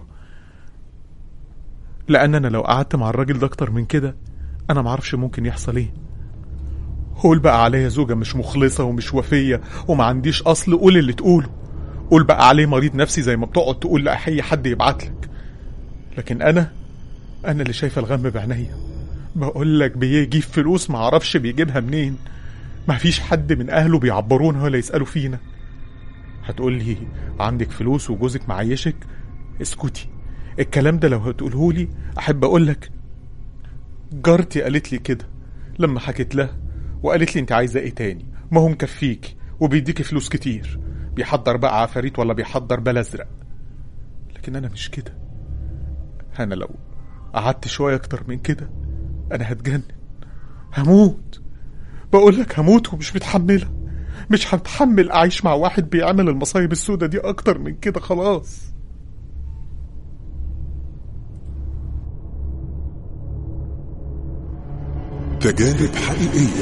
لان انا لو قعدت مع الراجل ده اكتر من كده انا معرفش ممكن يحصل ايه قول بقى عليا زوجة مش مخلصة ومش وفية وما عنديش أصل قول اللي تقوله قول بقى عليه مريض نفسي زي ما بتقعد تقول لأي حد يبعتلك لكن أنا أنا اللي شايفة الغم بعينيا بقول لك بيجيب فلوس معرفش بيجيبها منين ما فيش حد من أهله بيعبرونا ولا يسألوا فينا هتقول لي عندك فلوس وجوزك معيشك اسكتي الكلام ده لو هتقوله لي أحب أقول لك جارتي قالت لي كده لما حكيت لها وقالت لي انت عايزه ايه تاني ما هو مكفيك وبيديكي فلوس كتير بيحضر بقى عفاريت ولا بيحضر بلا ازرق لكن انا مش كده انا لو قعدت شويه اكتر من كده انا هتجنن هموت بقول لك هموت ومش متحمله مش هتحمل اعيش مع واحد بيعمل المصايب السودة دي اكتر من كده خلاص تجارب حقيقية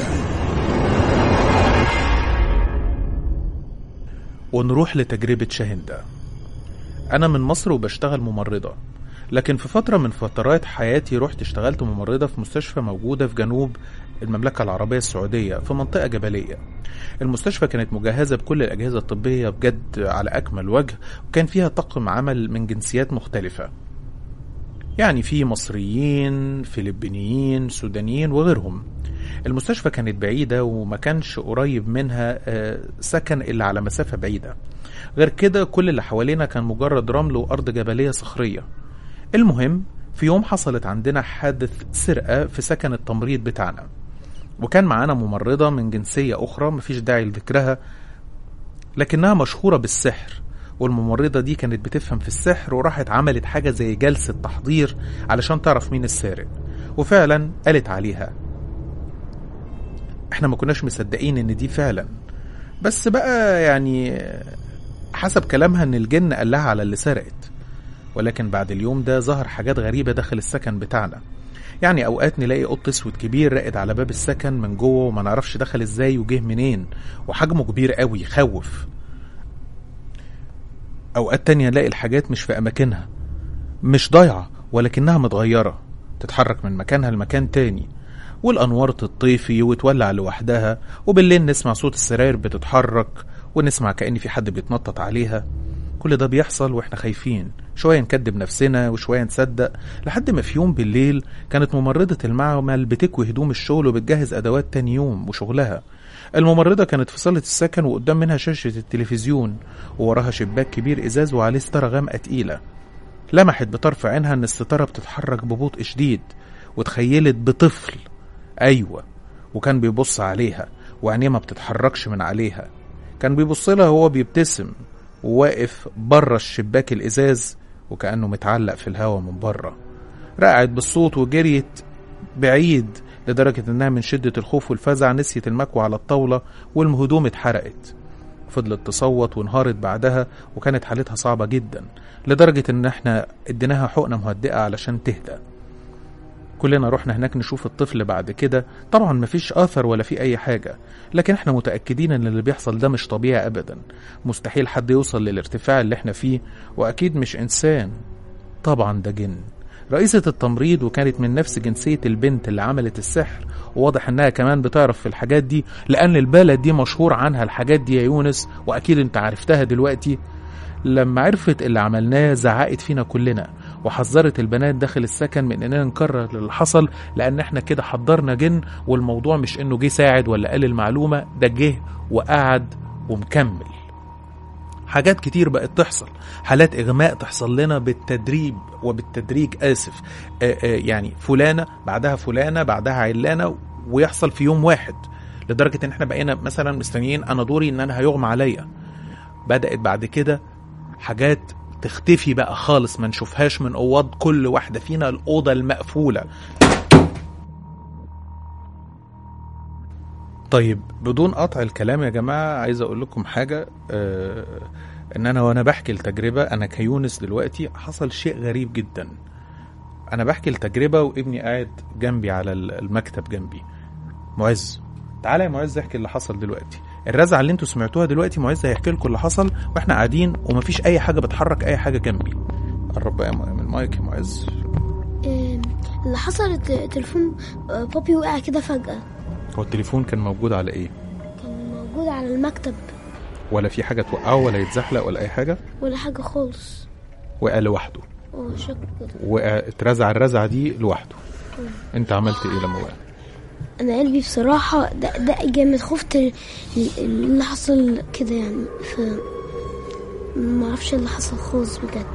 ونروح لتجربة شاهندة أنا من مصر وبشتغل ممرضة لكن في فترة من فترات حياتي رحت اشتغلت ممرضة في مستشفى موجودة في جنوب المملكة العربية السعودية في منطقة جبلية المستشفى كانت مجهزة بكل الأجهزة الطبية بجد على أكمل وجه وكان فيها طاقم عمل من جنسيات مختلفة يعني في مصريين فلبينيين سودانيين وغيرهم المستشفى كانت بعيدة وما كانش قريب منها آه، سكن إلا على مسافة بعيدة غير كده كل اللي حوالينا كان مجرد رمل وأرض جبلية صخرية المهم في يوم حصلت عندنا حادث سرقة في سكن التمريض بتاعنا وكان معانا ممرضة من جنسية أخرى مفيش داعي لذكرها لكنها مشهورة بالسحر والممرضة دي كانت بتفهم في السحر وراحت عملت حاجة زي جلسة تحضير علشان تعرف مين السارق وفعلا قالت عليها احنا ما كناش مصدقين ان دي فعلا بس بقى يعني حسب كلامها ان الجن قال لها على اللي سرقت ولكن بعد اليوم ده ظهر حاجات غريبة داخل السكن بتاعنا يعني اوقات نلاقي قط اسود كبير راقد على باب السكن من جوه وما نعرفش دخل ازاي وجه منين وحجمه كبير قوي يخوف اوقات تانية نلاقي الحاجات مش في اماكنها مش ضايعة ولكنها متغيرة تتحرك من مكانها لمكان تاني والانوار تطفي وتولع لوحدها وبالليل نسمع صوت السراير بتتحرك ونسمع كأن في حد بيتنطط عليها كل ده بيحصل واحنا خايفين شوية نكدب نفسنا وشوية نصدق لحد ما في يوم بالليل كانت ممرضة المعمل بتكوي هدوم الشغل وبتجهز أدوات تاني يوم وشغلها الممرضة كانت في صالة السكن وقدام منها شاشة التلفزيون ووراها شباك كبير إزاز وعليه ستارة غامقة تقيلة لمحت بطرف عينها إن الستارة بتتحرك ببطء شديد وتخيلت بطفل أيوة وكان بيبص عليها وعينيه ما بتتحركش من عليها كان بيبص لها وهو بيبتسم وواقف بره الشباك الإزاز وكأنه متعلق في الهوا من بره رقعت بالصوت وجريت بعيد لدرجة إنها من شدة الخوف والفزع نسيت المكوى على الطاولة والهدوم اتحرقت فضلت تصوت وانهارت بعدها وكانت حالتها صعبة جدا لدرجة إن احنا اديناها حقنة مهدئة علشان تهدى كلنا رحنا هناك نشوف الطفل بعد كده طبعا مفيش اثر ولا في اي حاجه لكن احنا متاكدين ان اللي بيحصل ده مش طبيعي ابدا مستحيل حد يوصل للارتفاع اللي احنا فيه واكيد مش انسان طبعا ده جن رئيسة التمريض وكانت من نفس جنسية البنت اللي عملت السحر وواضح انها كمان بتعرف في الحاجات دي لان البلد دي مشهور عنها الحاجات دي يا يونس واكيد انت عرفتها دلوقتي لما عرفت اللي عملناه زعقت فينا كلنا وحذرت البنات داخل السكن من اننا نكرر اللي حصل لان احنا كده حضرنا جن والموضوع مش انه جه ساعد ولا قال المعلومه ده جه وقعد ومكمل حاجات كتير بقت تحصل حالات اغماء تحصل لنا بالتدريب وبالتدريج اسف آآ آآ يعني فلانه بعدها فلانه بعدها علانه ويحصل في يوم واحد لدرجه ان احنا بقينا مثلا مستنيين انا دوري ان انا هيغمى عليا بدات بعد كده حاجات تختفي بقى خالص ما نشوفهاش من اوض كل واحده فينا الاوضه المقفوله طيب بدون قطع الكلام يا جماعه عايز اقول لكم حاجه آه ان انا وانا بحكي التجربه انا كيونس دلوقتي حصل شيء غريب جدا انا بحكي التجربه وابني قاعد جنبي على المكتب جنبي معز تعالى يا معز احكي اللي حصل دلوقتي الرزعه اللي انتوا سمعتوها دلوقتي معز هيحكي لكم اللي حصل واحنا قاعدين ومفيش اي حاجه بتحرك اي حاجه جنبي قرب بقى من المايك يا معز آم، اللي حصل الت- تليفون آه، بابي وقع كده فجأة هو التليفون كان موجود على ايه كان موجود على المكتب ولا في حاجه توقعه ولا يتزحلق ولا اي حاجه ولا حاجة خالص وقع لوحده اه شكله كده وقع اترزع الرزعه دي لوحده انت عملت ايه لما وقع انا قلبي بصراحة ده ده جامد خفت ال- ال- اللي حصل كده يعني ف ما اعرفش اللي حصل خالص بجد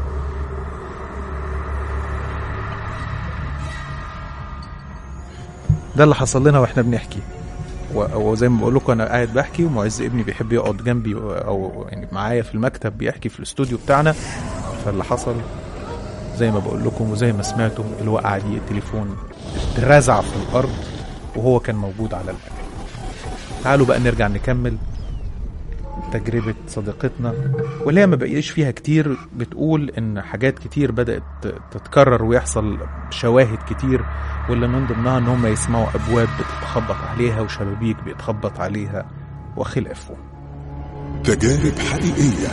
ده اللي حصل لنا واحنا بنحكي و- وزي ما بقول لكم انا قاعد بحكي ومعز ابني بيحب يقعد جنبي و- او يعني معايا في المكتب بيحكي في الاستوديو بتاعنا فاللي حصل زي ما بقول لكم وزي ما سمعتم الوقعه دي التليفون اترزع في الارض وهو كان موجود على المكان تعالوا بقى نرجع نكمل تجربة صديقتنا واللي هي ما بقيش فيها كتير بتقول ان حاجات كتير بدأت تتكرر ويحصل شواهد كتير واللي من ضمنها ان هم يسمعوا ابواب بتتخبط عليها وشبابيك بيتخبط عليها وخلافه تجارب حقيقية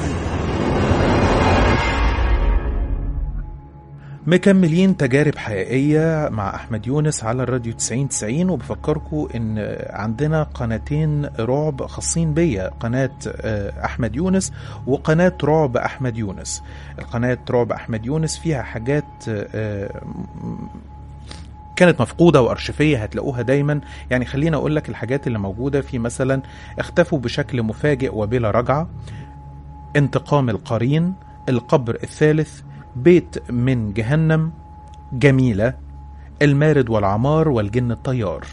مكملين تجارب حقيقية مع أحمد يونس على الراديو 90 90 وبفكركم إن عندنا قناتين رعب خاصين بيا قناة آه، أحمد يونس وقناة رعب أحمد يونس القناة رعب أحمد يونس فيها حاجات آه، م- كانت مفقودة وأرشيفية هتلاقوها دايما يعني خلينا أقول لك الحاجات اللي موجودة في مثلا اختفوا بشكل مفاجئ وبلا رجعة انتقام القرين القبر الثالث بيت من جهنم جميلة المارد والعمار والجن الطيار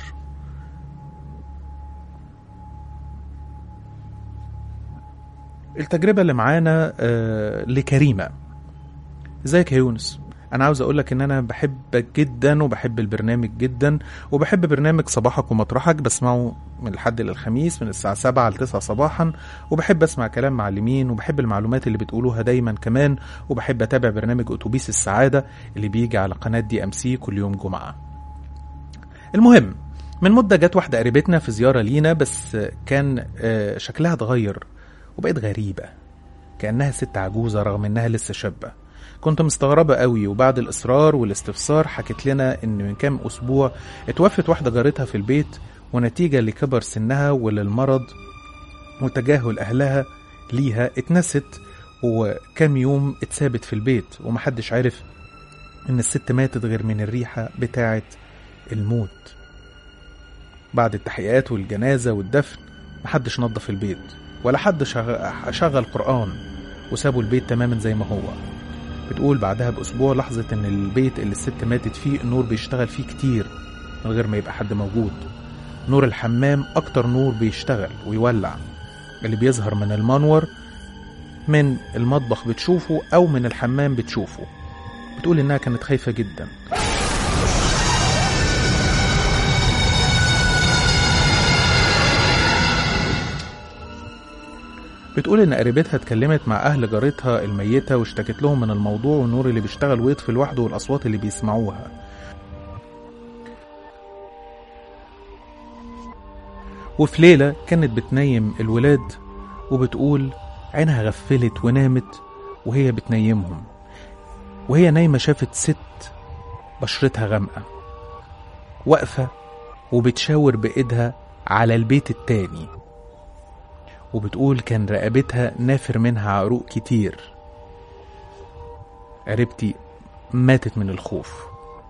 التجربة اللي معانا آه لكريمة ازيك يا يونس انا عاوز اقولك ان انا بحبك جدا وبحب البرنامج جدا وبحب برنامج صباحك ومطرحك بسمعه من الحد للخميس من الساعة 7 ل 9 صباحا وبحب اسمع كلام معلمين وبحب المعلومات اللي بتقولوها دايما كمان وبحب اتابع برنامج اتوبيس السعادة اللي بيجي على قناة دي ام سي كل يوم جمعة المهم من مدة جت واحدة قريبتنا في زيارة لينا بس كان آه، شكلها اتغير وبقت غريبة كأنها ست عجوزة رغم إنها لسه شابة كنت مستغربة قوي وبعد الإصرار والاستفسار حكت لنا إن من كام أسبوع اتوفت واحدة جارتها في البيت ونتيجة لكبر سنها وللمرض وتجاهل أهلها ليها اتنست وكام يوم اتثابت في البيت ومحدش عرف إن الست ماتت غير من الريحة بتاعة الموت بعد التحقيقات والجنازة والدفن محدش نظف البيت ولا حد شغ- شغل قرآن وسابوا البيت تماما زي ما هو بتقول بعدها بأسبوع لحظة إن البيت اللي الست ماتت فيه النور بيشتغل فيه كتير من غير ما يبقى حد موجود نور الحمام أكتر نور بيشتغل ويولع اللي بيظهر من المنور من المطبخ بتشوفه أو من الحمام بتشوفه بتقول إنها كانت خايفة جدا بتقول إن قريبتها اتكلمت مع أهل جارتها الميتة واشتكت لهم من الموضوع والنور اللي بيشتغل ويطفي لوحده والأصوات اللي بيسمعوها وفي ليلة كانت بتنيم الولاد وبتقول عينها غفلت ونامت وهي بتنيمهم وهي نايمة شافت ست بشرتها غامقة واقفة وبتشاور بإيدها على البيت التاني وبتقول كان رقبتها نافر منها عروق كتير قريبتي ماتت من الخوف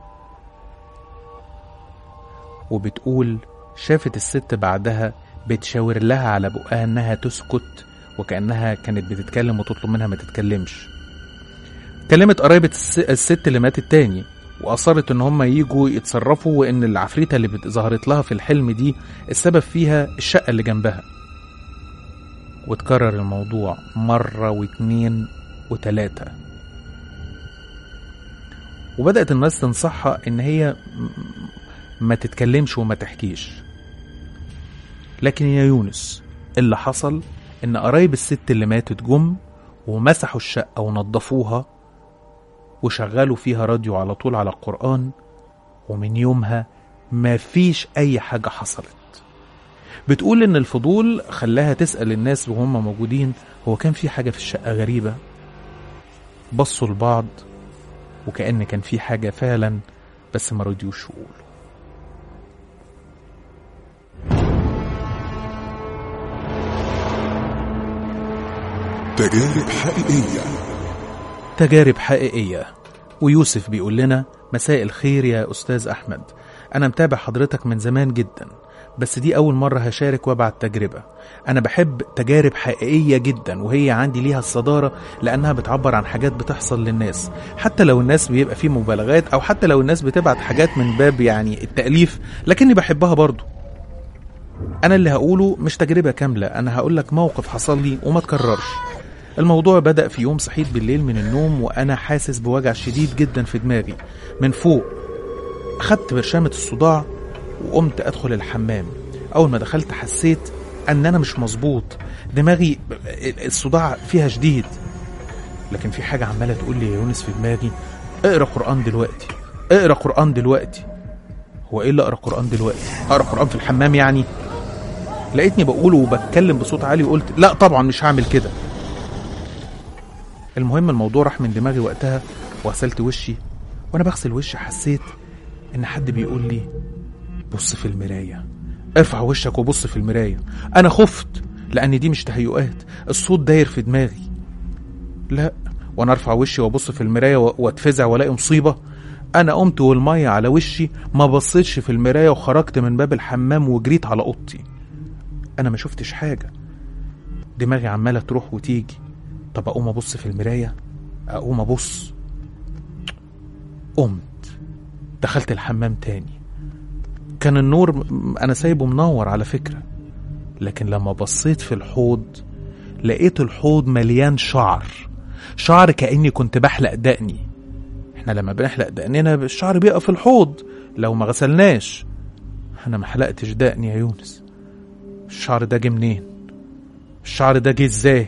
وبتقول شافت الست بعدها بتشاور لها على بقها انها تسكت وكأنها كانت بتتكلم وتطلب منها ما تتكلمش كلمت قرايبة الس- الست اللي ماتت تاني وأصرت إن هم يجوا يتصرفوا وإن العفريتة اللي بت- ظهرت لها في الحلم دي السبب فيها الشقة اللي جنبها وتكرر الموضوع مرة واتنين وتلاتة وبدأت الناس تنصحها إن هي م- ما تتكلمش وما تحكيش لكن يا يونس اللي حصل إن قرايب الست اللي ماتت جم ومسحوا الشقة ونظفوها وشغلوا فيها راديو على طول على القرآن ومن يومها ما فيش أي حاجة حصلت بتقول إن الفضول خلاها تسأل الناس وهم موجودين هو كان في حاجة في الشقة غريبة بصوا لبعض وكأن كان في حاجة فعلا بس ما رضيوش يقولوا تجارب حقيقية تجارب حقيقية ويوسف بيقول لنا مساء الخير يا أستاذ أحمد أنا متابع حضرتك من زمان جدا بس دي أول مرة هشارك وابعت تجربة أنا بحب تجارب حقيقية جدا وهي عندي ليها الصدارة لأنها بتعبر عن حاجات بتحصل للناس حتى لو الناس بيبقى فيه مبالغات أو حتى لو الناس بتبعت حاجات من باب يعني التأليف لكني بحبها برضو أنا اللي هقوله مش تجربة كاملة أنا هقول لك موقف حصل لي وما تكررش الموضوع بدأ في يوم صحيت بالليل من النوم وأنا حاسس بوجع شديد جدا في دماغي من فوق أخدت برشامة الصداع وقمت أدخل الحمام أول ما دخلت حسيت أن أنا مش مظبوط دماغي الصداع فيها شديد لكن في حاجة عمالة تقول لي يا يونس في دماغي اقرا قرآن دلوقتي اقرا قرآن دلوقتي هو ايه اللي اقرا قرآن دلوقتي اقرا قرآن في الحمام يعني لقيتني بقوله وبتكلم بصوت عالي وقلت لا طبعا مش هعمل كده المهم الموضوع راح من دماغي وقتها وغسلت وشي وانا بغسل وشي حسيت ان حد بيقول لي بص في المرايه ارفع وشك وبص في المرايه انا خفت لان دي مش تهيؤات الصوت داير في دماغي لا وانا ارفع وشي وابص في المرايه و- واتفزع والاقي مصيبه انا قمت والميه على وشي ما بصيتش في المرايه وخرجت من باب الحمام وجريت على اوضتي انا ما شفتش حاجه دماغي عماله تروح وتيجي طب اقوم ابص في المرايه اقوم ابص قمت دخلت الحمام تاني كان النور م- انا سايبه منور على فكرة لكن لما بصيت في الحوض لقيت الحوض مليان شعر شعر كأني كنت بحلق دقني احنا لما بنحلق دقننا الشعر بيقف في الحوض لو ما غسلناش انا ما حلقتش دقني يا يونس الشعر ده جه منين الشعر ده جه ازاي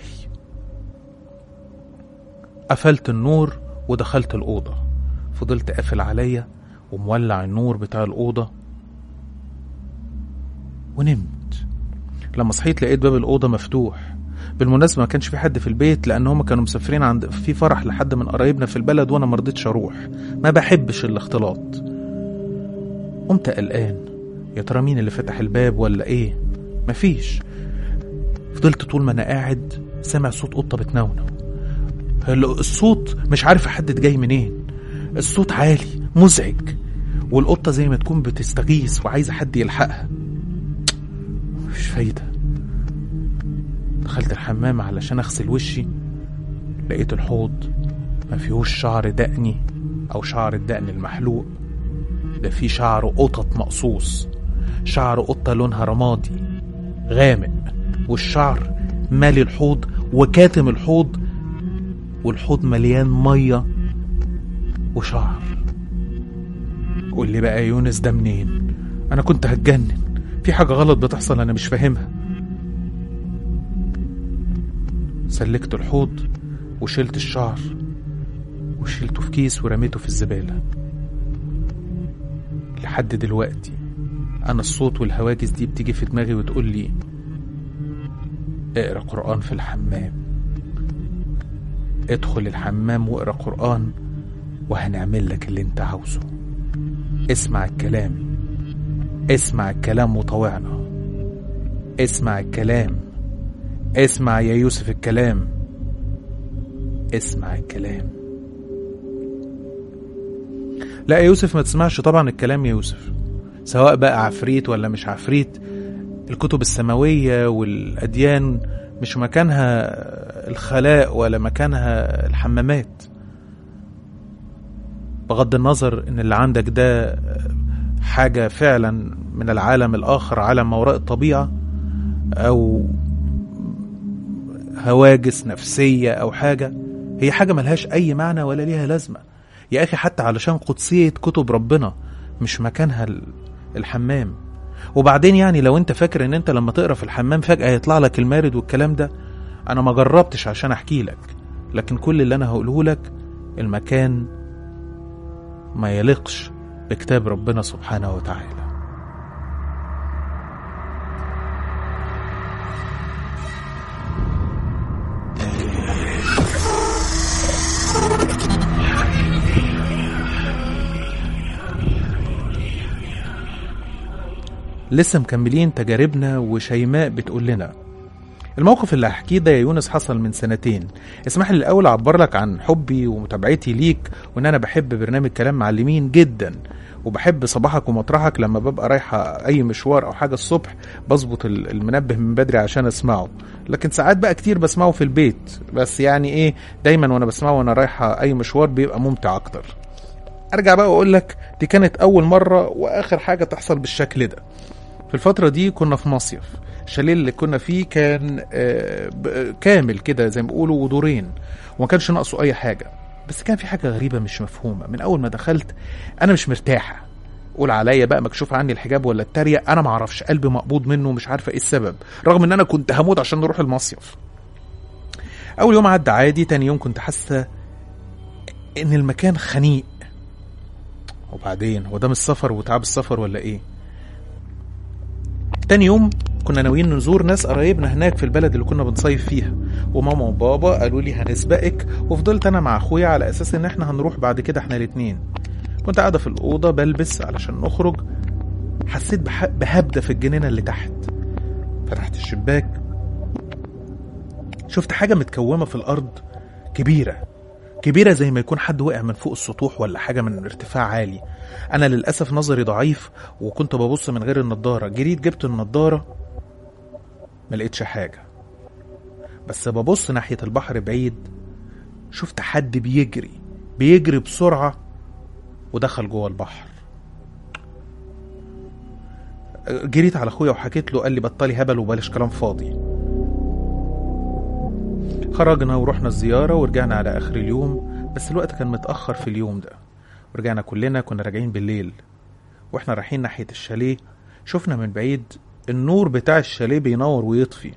قفلت النور ودخلت الأوضة فضلت قافل عليا ومولع النور بتاع الأوضة ونمت لما صحيت لقيت باب الأوضة مفتوح بالمناسبة ما كانش في حد في البيت لأن هما كانوا مسافرين عند في فرح لحد من قرايبنا في البلد وأنا مرضتش أروح ما بحبش الاختلاط قمت قلقان يا ترى مين اللي فتح الباب ولا إيه مفيش فضلت طول ما أنا قاعد سامع صوت قطة بتنونو الصوت مش عارف احدد جاي منين الصوت عالي مزعج والقطة زي ما تكون بتستغيث وعايزة حد يلحقها مفيش فايدة دخلت الحمام علشان اغسل وشي لقيت الحوض ما فيهوش شعر دقني او شعر الدقن المحلوق ده فيه شعر قطط مقصوص شعر قطة لونها رمادي غامق والشعر مالي الحوض وكاتم الحوض والحوض مليان ميه وشعر قول لي بقى يا يونس ده منين انا كنت هتجنن في حاجه غلط بتحصل انا مش فاهمها سلكت الحوض وشلت الشعر وشيلته في كيس ورميته في الزباله لحد دلوقتي انا الصوت والهواجس دي بتيجي في دماغي وتقول لي اقرا قران في الحمام ادخل الحمام واقرا قرآن وهنعمل لك اللي انت عاوزه اسمع الكلام اسمع الكلام وطوعنا اسمع الكلام اسمع يا يوسف الكلام اسمع الكلام لا يا يوسف ما تسمعش طبعا الكلام يا يوسف سواء بقى عفريت ولا مش عفريت الكتب السماوية والأديان مش مكانها الخلاء ولا مكانها الحمامات بغض النظر ان اللي عندك ده حاجة فعلا من العالم الآخر عالم ما وراء الطبيعة أو هواجس نفسية أو حاجة هي حاجة ملهاش أي معنى ولا ليها لازمة يا أخي حتى علشان قدسية كتب ربنا مش مكانها ال- الحمام وبعدين يعني لو انت فاكر ان انت لما تقرا في الحمام فجأة يطلع لك المارد والكلام ده انا ما جربتش عشان احكي لك لكن كل اللي انا هقوله لك المكان ما يليقش بكتاب ربنا سبحانه وتعالى لسه مكملين تجاربنا وشيماء بتقول لنا الموقف اللي هحكيه ده يا يونس حصل من سنتين اسمح لي الاول اعبر لك عن حبي ومتابعتي ليك وان انا بحب برنامج كلام معلمين جدا وبحب صباحك ومطرحك لما ببقى رايحه اي مشوار او حاجه الصبح بظبط ال- المنبه من بدري عشان اسمعه لكن ساعات بقى كتير بسمعه في البيت بس يعني ايه دايما وانا بسمعه وانا رايحه اي مشوار بيبقى ممتع اكتر ارجع بقى واقول لك دي كانت اول مره واخر حاجه تحصل بالشكل ده في الفترة دي كنا في مصيف الشاليه اللي كنا فيه كان آه، ب- كامل كده زي ما بيقولوا ودورين وما كانش ناقصه أي حاجة بس كان في حاجة غريبة مش مفهومة من أول ما دخلت أنا مش مرتاحة قول عليا بقى مكشوف عني الحجاب ولا التريق أنا معرفش قلبي مقبوض منه ومش عارفة إيه السبب رغم إن أنا كنت هموت عشان نروح المصيف أول يوم عدى عادي تاني يوم كنت حاسة إن المكان خنيق وبعدين هو ده مش سفر وتعب السفر ولا إيه تاني يوم كنا ناويين نزور ناس قرايبنا هناك في البلد اللي كنا بنصيف فيها وماما وبابا قالوا لي هنسبقك وفضلت انا مع اخويا على اساس ان احنا هنروح بعد كده احنا الاتنين كنت قاعده في الاوضه بلبس علشان نخرج حسيت بح- بهبده في الجنينه اللي تحت فتحت الشباك شفت حاجه متكومه في الارض كبيره كبيرة زي ما يكون حد وقع من فوق السطوح ولا حاجة من ارتفاع عالي أنا للأسف نظري ضعيف وكنت ببص من غير النضارة جريت جبت النضارة ما لقيتش حاجة بس ببص ناحية البحر بعيد شفت حد بيجري بيجري بسرعة ودخل جوه البحر جريت على اخويا وحكيت له قال لي بطلي هبل وبلاش كلام فاضي خرجنا ورحنا الزيارة ورجعنا على آخر اليوم بس الوقت كان متأخر في اليوم ده ورجعنا كلنا كنا راجعين بالليل واحنا رايحين ناحية الشاليه شفنا من بعيد النور بتاع الشاليه بينور ويطفي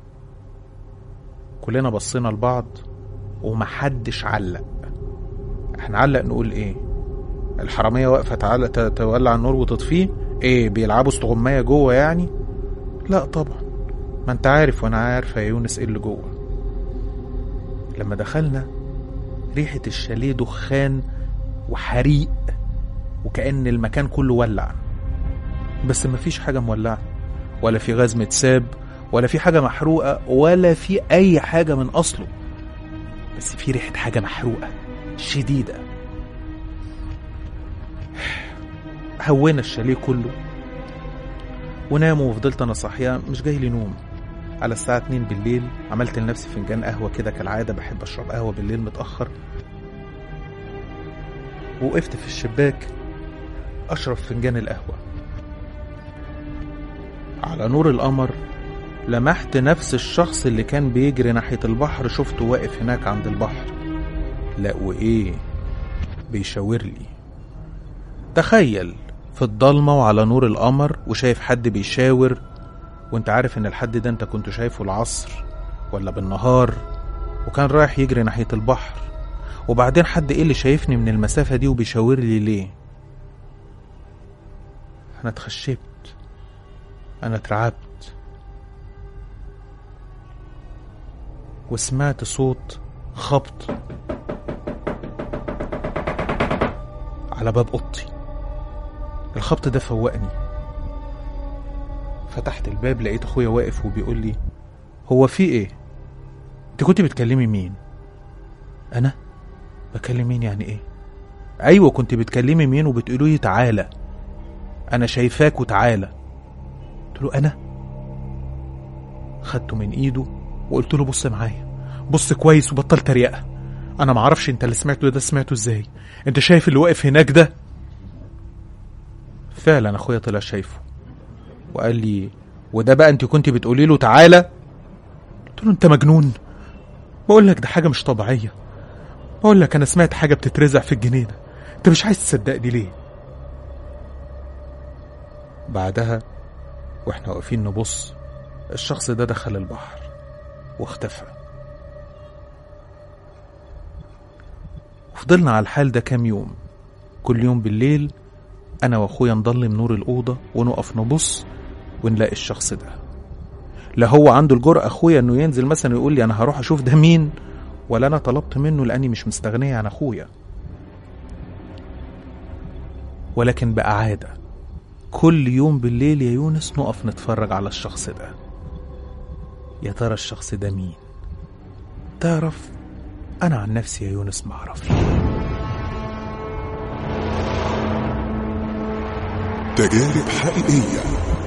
كلنا بصينا لبعض ومحدش علق احنا علق نقول ايه الحرامية واقفة تعلق ت- تولع النور وتطفيه ايه بيلعبوا استغماية جوه يعني لا طبعا ما انت عارف وانا عارف يا يونس ايه اللي جوه لما دخلنا ريحة الشاليه دخان وحريق وكأن المكان كله ولع بس مفيش حاجة مولعة ولا في غاز متساب ولا في حاجة محروقة ولا في أي حاجة من أصله بس في ريحة حاجة محروقة شديدة هوينا الشاليه كله وناموا وفضلت أنا صاحية مش جاي لي نوم على الساعة 2 بالليل عملت لنفسي فنجان قهوة كده كالعادة بحب أشرب قهوة بالليل متأخر وقفت في الشباك أشرب فنجان القهوة على نور القمر لمحت نفس الشخص اللي كان بيجري ناحية البحر شفته واقف هناك عند البحر لا وإيه بيشاور لي تخيل في الضلمة وعلى نور القمر وشايف حد بيشاور وانت عارف ان الحد ده انت كنت شايفه العصر ولا بالنهار وكان رايح يجري ناحية البحر وبعدين حد ايه اللي شايفني من المسافة دي وبيشاور لي ليه انا اتخشبت انا اترعبت وسمعت صوت خبط على باب اوضتي الخبط ده فوقني فتحت الباب لقيت اخويا واقف وبيقول لي هو في ايه انت كنت بتكلمي مين انا بكلم مين يعني ايه ايوه كنت بتكلمي مين وبتقولي لي تعالى انا شايفاك وتعالى قلت له انا خدته من ايده وقلت له بص معايا بص كويس وبطل تريقه انا معرفش انت اللي سمعته ده سمعته ازاي انت شايف اللي واقف هناك ده فعلا اخويا طلع شايفه وقال لي وده بقى انت كنت بتقولي له تعالى قلت له انت مجنون بقول لك ده حاجه مش طبيعيه بقول لك انا سمعت حاجه بتترزع في الجنينه انت مش عايز تصدقني ليه بعدها واحنا واقفين نبص الشخص ده دخل البحر واختفى وفضلنا على الحال ده كام يوم كل يوم بالليل انا واخويا نضلم نور الاوضه ونقف نبص ونلاقي الشخص ده لا هو عنده الجرأة اخويا انه ينزل مثلا ويقول لي انا هروح اشوف ده مين ولا انا طلبت منه لاني مش مستغنية عن اخويا ولكن بقى عادة كل يوم بالليل يا يونس نقف نتفرج على الشخص ده يا ترى الشخص ده مين تعرف انا عن نفسي يا يونس معرفش تجارب حقيقية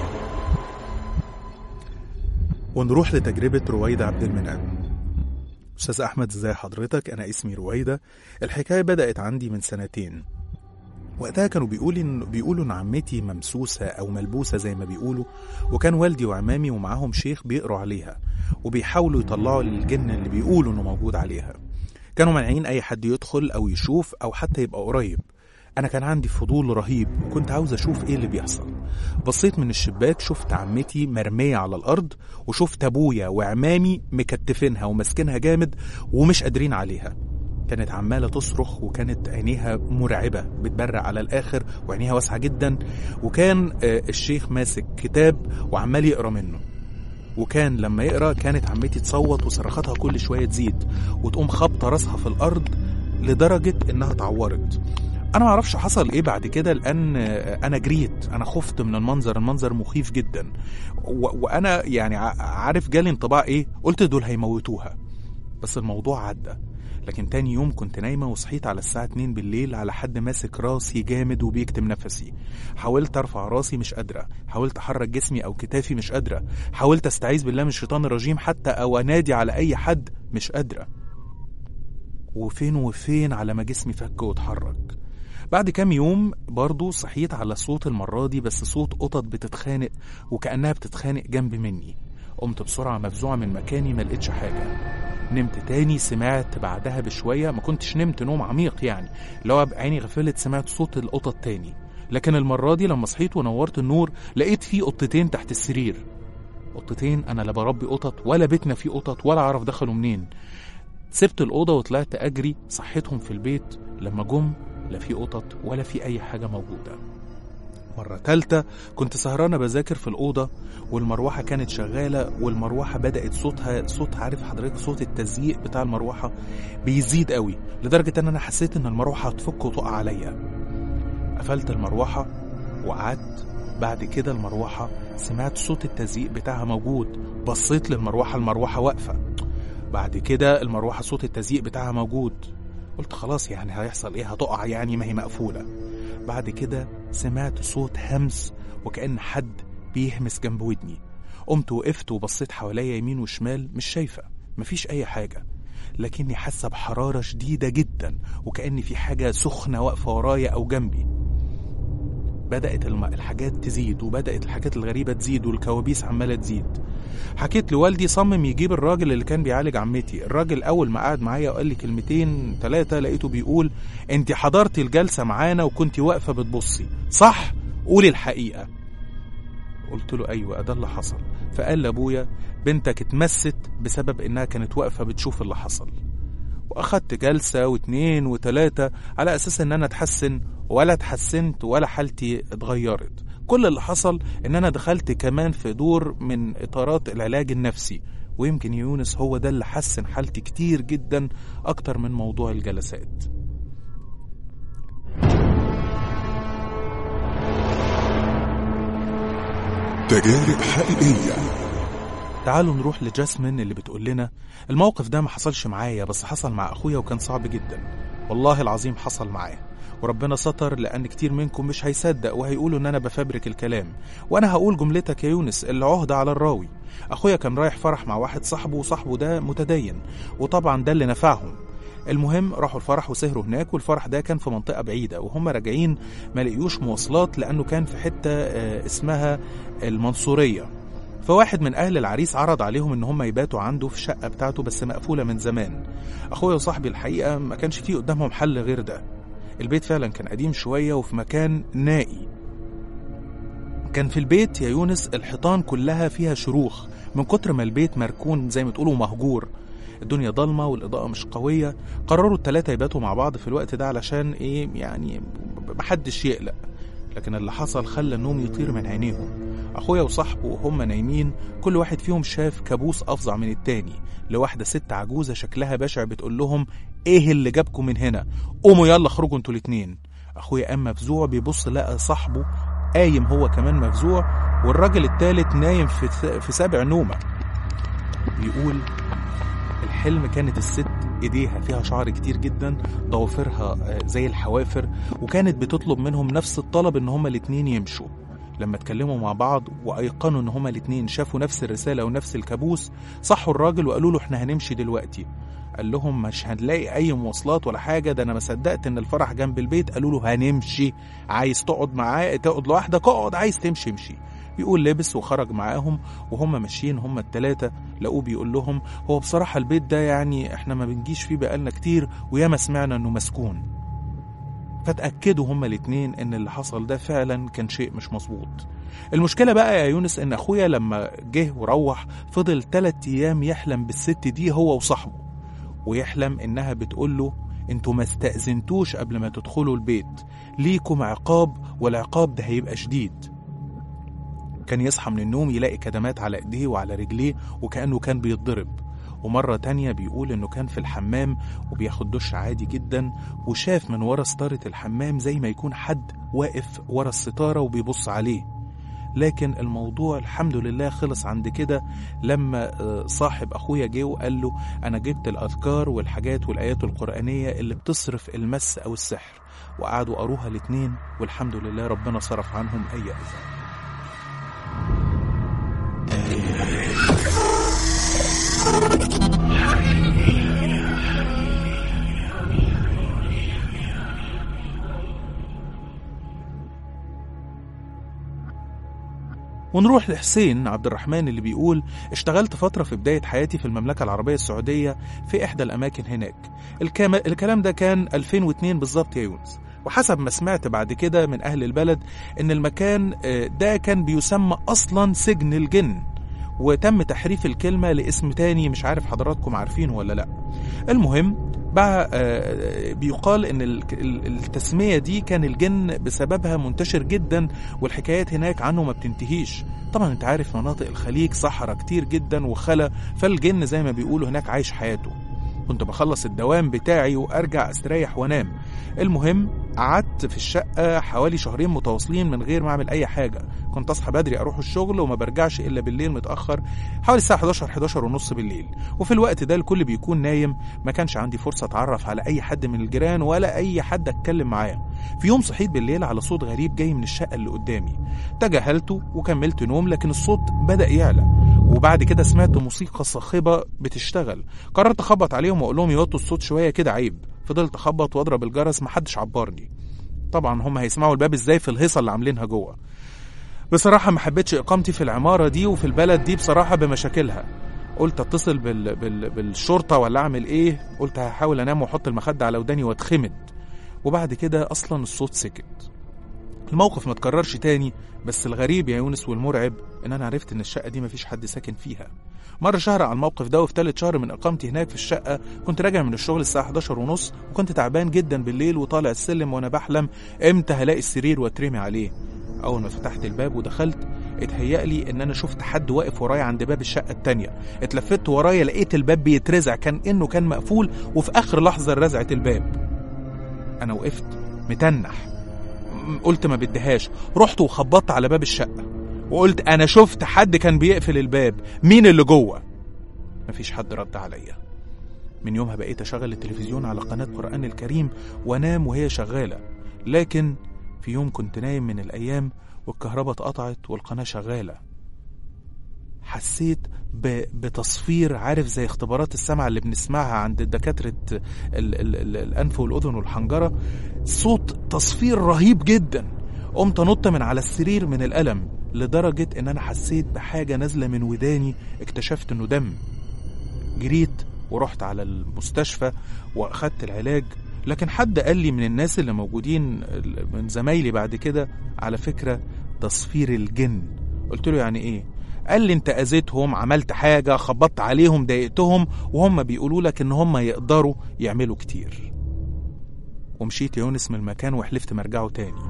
ونروح لتجربة رويدة عبد المنعم أستاذ أحمد إزاي حضرتك أنا اسمي رويدة الحكاية بدأت عندي من سنتين وقتها كانوا بيقولوا إن بيقولوا إن عمتي ممسوسة أو ملبوسة زي ما بيقولوا وكان والدي وعمامي ومعاهم شيخ بيقروا عليها وبيحاولوا يطلعوا الجن اللي بيقولوا إنه موجود عليها كانوا مانعين أي حد يدخل أو يشوف أو حتى يبقى قريب أنا كان عندي فضول رهيب وكنت عاوز أشوف إيه اللي بيحصل بصيت من الشباك شفت عمتي مرمية على الأرض وشفت أبويا وعمامي مكتفينها وماسكينها جامد ومش قادرين عليها كانت عمالة تصرخ وكانت عينيها مرعبة بتبرق على الآخر وعينيها واسعة جدا وكان آه، الشيخ ماسك كتاب وعمال يقرا منه وكان لما يقرا كانت عمتي تصوت وصرخاتها كل شويه تزيد وتقوم خابطه راسها في الارض لدرجه انها اتعورت انا ما اعرفش حصل ايه بعد كده لان آه، انا جريت انا خفت من المنظر المنظر مخيف جدا و- وانا يعني ع- عارف جالي انطباع ايه قلت دول هيموتوها بس الموضوع عدى لكن تاني يوم كنت نايمة وصحيت على الساعة 2 بالليل على حد ماسك راسي جامد وبيكتم نفسي حاولت ارفع راسي مش قادرة حاولت احرك جسمي او كتافي مش قادرة حاولت استعيذ بالله من الشيطان الرجيم حتى او انادي على اي حد مش قادرة وفين وفين على ما جسمي فك واتحرك بعد كام يوم برضو صحيت على صوت المرة دي بس صوت قطط بتتخانق وكأنها بتتخانق جنب مني قمت بسرعة مفزوعة من مكاني ما لقيتش حاجة نمت تاني سمعت بعدها بشوية ما كنتش نمت نوم عميق يعني اللي هو عيني غفلت سمعت صوت القطط تاني لكن المرة دي لما صحيت ونورت النور لقيت فيه قطتين تحت السرير قطتين أنا لا بربي قطط ولا بيتنا فيه قطط ولا أعرف دخلوا منين سبت الأوضة وطلعت أجري صحيتهم في البيت لما جم لا في قطط ولا في أي حاجة موجودة مرة تالتة كنت سهرانة بذاكر في الأوضة والمروحة كانت شغالة والمروحة بدأت صوتها صوت عارف حضرتك صوت التزييق بتاع المروحة بيزيد قوي لدرجة إن أنا حسيت إن المروحة هتفك وتقع عليا قفلت المروحة وقعدت بعد كده المروحة سمعت صوت التزييق بتاعها موجود بصيت للمروحة المروحة واقفة بعد كده المروحة صوت التزييق بتاعها موجود قلت خلاص يعني هيحصل ايه هتقع يعني ما هي مقفولة بعد كده سمعت صوت همس وكأن حد بيهمس جنب ودني قمت وقفت وبصيت حواليا يمين وشمال مش شايفة مفيش أي حاجة لكني حاسة بحرارة شديدة جدا وكأن في حاجة سخنة واقفة ورايا أو جنبي بدأت الم- الحاجات تزيد وبدأت الحاجات الغريبة تزيد والكوابيس عمالة تزيد حكيت لوالدي صمم يجيب الراجل اللي كان بيعالج عمتي الراجل أول ما قعد معايا وقال لي كلمتين ثلاثة لقيته بيقول انت حضرتي الجلسة معانا وكنت واقفة بتبصي صح قولي الحقيقة قلت له أيوة ده اللي حصل فقال لأبويا بنتك اتمست بسبب إنها كانت واقفة بتشوف اللي حصل واخدت جلسة واتنين وتلاتة على اساس ان انا اتحسن ولا اتحسنت ولا حالتي اتغيرت كل اللي حصل ان انا دخلت كمان في دور من اطارات العلاج النفسي ويمكن يونس هو ده اللي حسن حالتي كتير جدا اكتر من موضوع الجلسات تجارب حقيقية تعالوا نروح لجاسمين اللي بتقول لنا الموقف ده ما حصلش معايا بس حصل مع اخويا وكان صعب جدا والله العظيم حصل معاه وربنا ستر لان كتير منكم مش هيصدق وهيقولوا ان انا بفبرك الكلام وانا هقول جملتك يا يونس العهدة على الراوي اخويا كان رايح فرح مع واحد صاحبه وصاحبه ده متدين وطبعا ده اللي نفعهم المهم راحوا الفرح وسهروا هناك والفرح ده كان في منطقة بعيدة وهم راجعين ما لقيوش مواصلات لأنه كان في حتة آه، اسمها المنصورية فواحد من اهل العريس عرض عليهم ان هم يباتوا عنده في الشقه بتاعته بس مقفوله من زمان اخويا وصاحبي الحقيقه ما كانش فيه قدامهم حل غير ده البيت فعلا كان قديم شويه وفي مكان نائي كان في البيت يا يونس الحيطان كلها فيها شروخ من كتر ما البيت مركون زي ما تقولوا مهجور الدنيا ضلمه والاضاءه مش قويه قرروا الثلاثه يباتوا مع بعض في الوقت ده علشان ايه يعني محدش يقلق لكن اللي حصل خلى النوم يطير من عينيهم اخويا وصاحبه وهم نايمين كل واحد فيهم شاف كابوس افظع من التاني لواحده ست عجوزه شكلها بشع بتقول لهم ايه اللي جابكم من هنا قوموا يلا اخرجوا انتوا الاتنين اخويا قام مفزوع بيبص لقى صاحبه قايم هو كمان مفزوع والراجل التالت نايم في في سابع نومه بيقول الحلم كانت الست ايديها فيها شعر كتير جدا ضوافرها آه، زي الحوافر وكانت بتطلب منهم نفس الطلب ان هما الاتنين يمشوا لما اتكلموا مع بعض وايقنوا ان هما الاتنين شافوا نفس الرساله ونفس الكابوس صحوا الراجل وقالوا له احنا هنمشي دلوقتي قال لهم مش هنلاقي اي مواصلات ولا حاجه ده انا ما صدقت ان الفرح جنب البيت قالوا له هنمشي عايز تقعد معاه تقعد لوحدك اقعد عايز تمشي امشي بيقول لبس وخرج معاهم وهم ماشيين هم التلاتة لقوه بيقول لهم هو بصراحة البيت ده يعني احنا ما بنجيش فيه بقالنا كتير وياما سمعنا انه مسكون فتأكدوا هما الاتنين ان اللي حصل ده فعلا كان شيء مش مظبوط المشكلة بقى يا يونس ان اخويا لما جه وروح فضل تلات ايام يحلم بالست دي هو وصاحبه ويحلم انها بتقول له انتوا ما استأذنتوش قبل ما تدخلوا البيت ليكم عقاب والعقاب ده هيبقى شديد كان يصحى من النوم يلاقي كدمات على ايديه وعلى رجليه وكأنه كان بيتضرب ومرة تانية بيقول إنه كان في الحمام وبياخد دش عادي جدا وشاف من ورا ستارة الحمام زي ما يكون حد واقف ورا الستارة وبيبص عليه لكن الموضوع الحمد لله خلص عند كده لما آه، صاحب أخويا جه وقال له أنا جبت الأذكار والحاجات والآيات القرآنية اللي بتصرف المس أو السحر وقعدوا قروها الاتنين والحمد لله ربنا صرف عنهم أي أذى ونروح لحسين عبد الرحمن اللي بيقول اشتغلت فترة في بداية حياتي في المملكة العربية السعودية في إحدى الأماكن هناك الكام... الكلام ده كان 2002 بالظبط يا يونس وحسب ما سمعت بعد كده من أهل البلد إن المكان آه، ده كان بيسمى أصلا سجن الجن وتم تحريف الكلمة لاسم تاني مش عارف حضراتكم عارفينه ولا لأ المهم بقى آه، بيقال ان ال- ال- التسمية دي كان الجن بسببها منتشر جدا والحكايات هناك عنه ما بتنتهيش طبعا انت عارف مناطق الخليج صحراء كتير جدا وخلا فالجن زي ما بيقولوا هناك عايش حياته كنت بخلص الدوام بتاعي وارجع استريح وانام المهم قعدت في الشقة حوالي شهرين متواصلين من غير ما اعمل اي حاجة كنت اصحى بدري اروح الشغل وما برجعش الا بالليل متاخر حوالي الساعه 11 11 ونص بالليل وفي الوقت ده الكل بيكون نايم ما كانش عندي فرصه اتعرف على اي حد من الجيران ولا اي حد اتكلم معاه في يوم صحيت بالليل على صوت غريب جاي من الشقه اللي قدامي تجاهلته وكملت نوم لكن الصوت بدا يعلى وبعد كده سمعت موسيقى صاخبه بتشتغل قررت اخبط عليهم واقول لهم يوطوا الصوت شويه كده عيب فضلت اخبط واضرب الجرس محدش عبرني طبعا هم هيسمعوا الباب ازاي في الهيصه اللي عاملينها جوه بصراحة ما حبيتش إقامتي في العمارة دي وفي البلد دي بصراحة بمشاكلها قلت اتصل بال... بال... بالشرطة ولا أعمل إيه قلت هحاول أنام وأحط المخدة على وداني وأتخمد وبعد كده أصلا الصوت سكت الموقف ما اتكررش تاني بس الغريب يا يونس والمرعب إن أنا عرفت إن الشقة دي مفيش حد ساكن فيها مر شهر على الموقف ده وفي تالت شهر من إقامتي هناك في الشقة كنت راجع من الشغل الساعة 11 ونص وكنت تعبان جدا بالليل وطالع السلم وأنا بحلم إمتى هلاقي السرير وأترمي عليه اول ما فتحت الباب ودخلت اتهيأ لي ان انا شفت حد واقف ورايا عند باب الشقه التانية اتلفت ورايا لقيت الباب بيترزع كان انه كان مقفول وفي اخر لحظه رزعت الباب انا وقفت متنح م- قلت ما بديهاش رحت وخبطت على باب الشقه وقلت انا شفت حد كان بيقفل الباب مين اللي جوه مفيش حد رد عليا من يومها بقيت اشغل التلفزيون على قناه قران الكريم وانام وهي شغاله لكن في يوم كنت نايم من الأيام والكهرباء اتقطعت والقناة شغالة حسيت ب... بتصفير عارف زي اختبارات السمع اللي بنسمعها عند دكاترة ال... ال... ال... الأنف والأذن والحنجرة صوت تصفير رهيب جدا قمت نط من على السرير من الألم لدرجة إن أنا حسيت بحاجة نازلة من وداني اكتشفت إنه دم جريت ورحت على المستشفى واخدت العلاج لكن حد قال لي من الناس اللي موجودين من زمايلي بعد كده على فكرة تصفير الجن قلت له يعني ايه قال لي انت اذيتهم عملت حاجة خبطت عليهم ضايقتهم وهم بيقولوا لك ان هم يقدروا يعملوا كتير ومشيت يا يونس من المكان وحلفت مرجعه تاني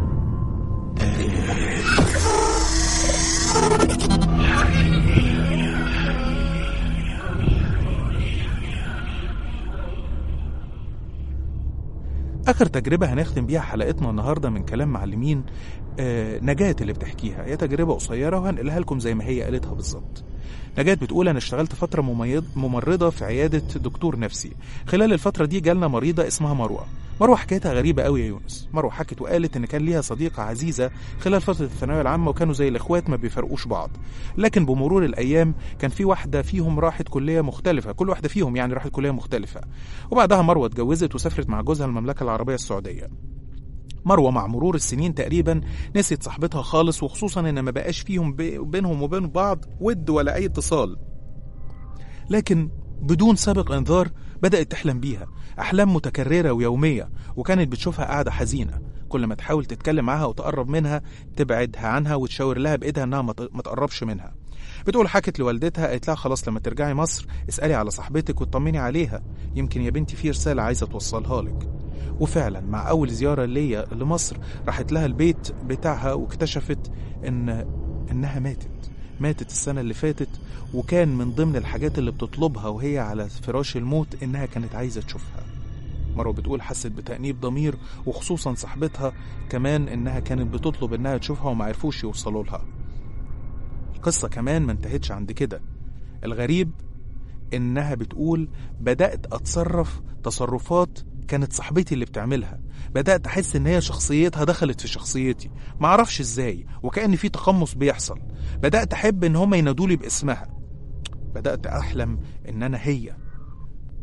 آخر تجربة هنختم بيها حلقتنا النهاردة من كلام معلمين آه نجاة اللي بتحكيها هي تجربة قصيرة وهنقلها لكم زي ما هي قالتها بالظبط نجاة بتقول أنا اشتغلت فترة مميض ممرضة في عيادة دكتور نفسي خلال الفترة دي جالنا مريضة اسمها مروة مروة حكايتها غريبة قوي يا يونس مروة حكت وقالت إن كان ليها صديقة عزيزة خلال فترة الثانوية العامة وكانوا زي الإخوات ما بيفرقوش بعض لكن بمرور الأيام كان في واحدة فيهم راحت كلية مختلفة كل واحدة فيهم يعني راحت كلية مختلفة وبعدها مروة اتجوزت وسافرت مع جوزها المملكة العربية السعودية مروة مع مرور السنين تقريبا نسيت صاحبتها خالص وخصوصا ان ما بقاش فيهم بي- بينهم وبين بعض ود ولا اي اتصال لكن بدون سابق انذار بدأت تحلم بيها أحلام متكررة ويومية وكانت بتشوفها قاعدة حزينة كل ما تحاول تتكلم معاها وتقرب منها تبعدها عنها وتشاور لها بإيدها إنها ما ت- ما تقربش منها بتقول حكت لوالدتها قالت لها خلاص لما ترجعي مصر اسألي على صاحبتك وطمني عليها يمكن يا بنتي في رسالة عايزة توصلها لك وفعلا مع أول زيارة ليا لمصر راحت لها البيت بتاعها واكتشفت إن إنها ماتت ماتت السنة اللي فاتت وكان من ضمن الحاجات اللي بتطلبها وهي على فراش الموت إنها كانت عايزة تشوفها مروة بتقول حست بتأنيب ضمير وخصوصا صاحبتها كمان إنها كانت بتطلب إنها تشوفها وما عرفوش يوصلوا لها القصة كمان ما انتهتش عند كده الغريب إنها بتقول بدأت أتصرف تصرفات كانت صاحبتي اللي بتعملها بدأت أحس إن هي شخصيتها دخلت في شخصيتي معرفش إزاي وكأن في تقمص بيحصل بدأت أحب إن هما ينادولي باسمها بدأت أحلم إن أنا هي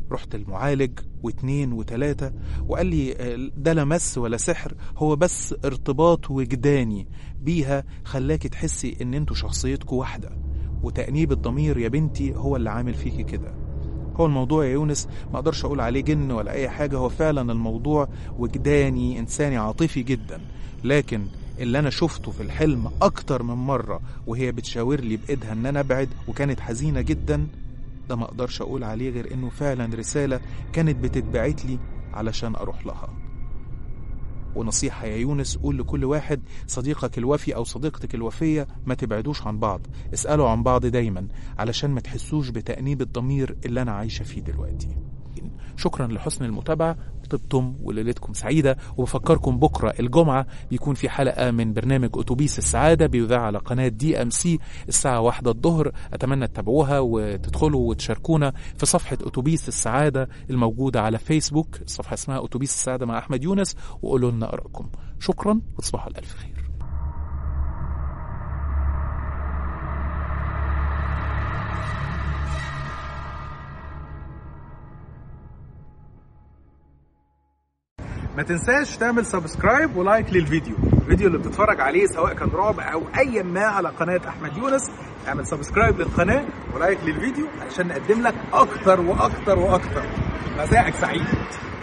رحت المعالج واتنين وتلاتة وقال لي آه، ده لا مس ولا سحر هو بس ارتباط وجداني بيها خلاكي تحسي ان انتوا شخصيتكوا واحدة وتأنيب الضمير يا بنتي هو اللي عامل فيكي كده هو الموضوع يا يونس ما اقدرش اقول عليه جن ولا اي حاجة هو فعلا الموضوع وجداني انساني عاطفي جدا لكن اللي انا شفته في الحلم اكتر من مرة وهي بتشاور لي بايدها ان انا ابعد وكانت حزينة جدا ده ما اقدرش اقول عليه غير انه فعلا رسالة كانت بتتبعت لي علشان اروح لها ونصيحة يا يونس قول لكل واحد صديقك الوفي أو صديقتك الوفية ما تبعدوش عن بعض اسألوا عن بعض دايما علشان ما تحسوش بتأنيب الضمير اللي أنا عايشة فيه دلوقتي شكرا لحسن المتابعة طبتم وليلتكم سعيدة وبفكركم بكرة الجمعة بيكون في حلقة من برنامج أتوبيس السعادة بيذاع على قناة دي أم سي الساعة واحدة الظهر أتمنى تتابعوها وتدخلوا وتشاركونا في صفحة أتوبيس السعادة الموجودة على فيسبوك الصفحة اسمها أتوبيس السعادة مع أحمد يونس وقولوا لنا آرائكم شكرا وتصبحوا على ألف خير ما تنساش تعمل سبسكرايب ولايك للفيديو الفيديو اللي بتتفرج عليه سواء كان رعب او ايا ما على قناه احمد يونس اعمل سبسكرايب للقناه ولايك للفيديو عشان نقدم لك اكتر واكتر واكتر مساءك سعيد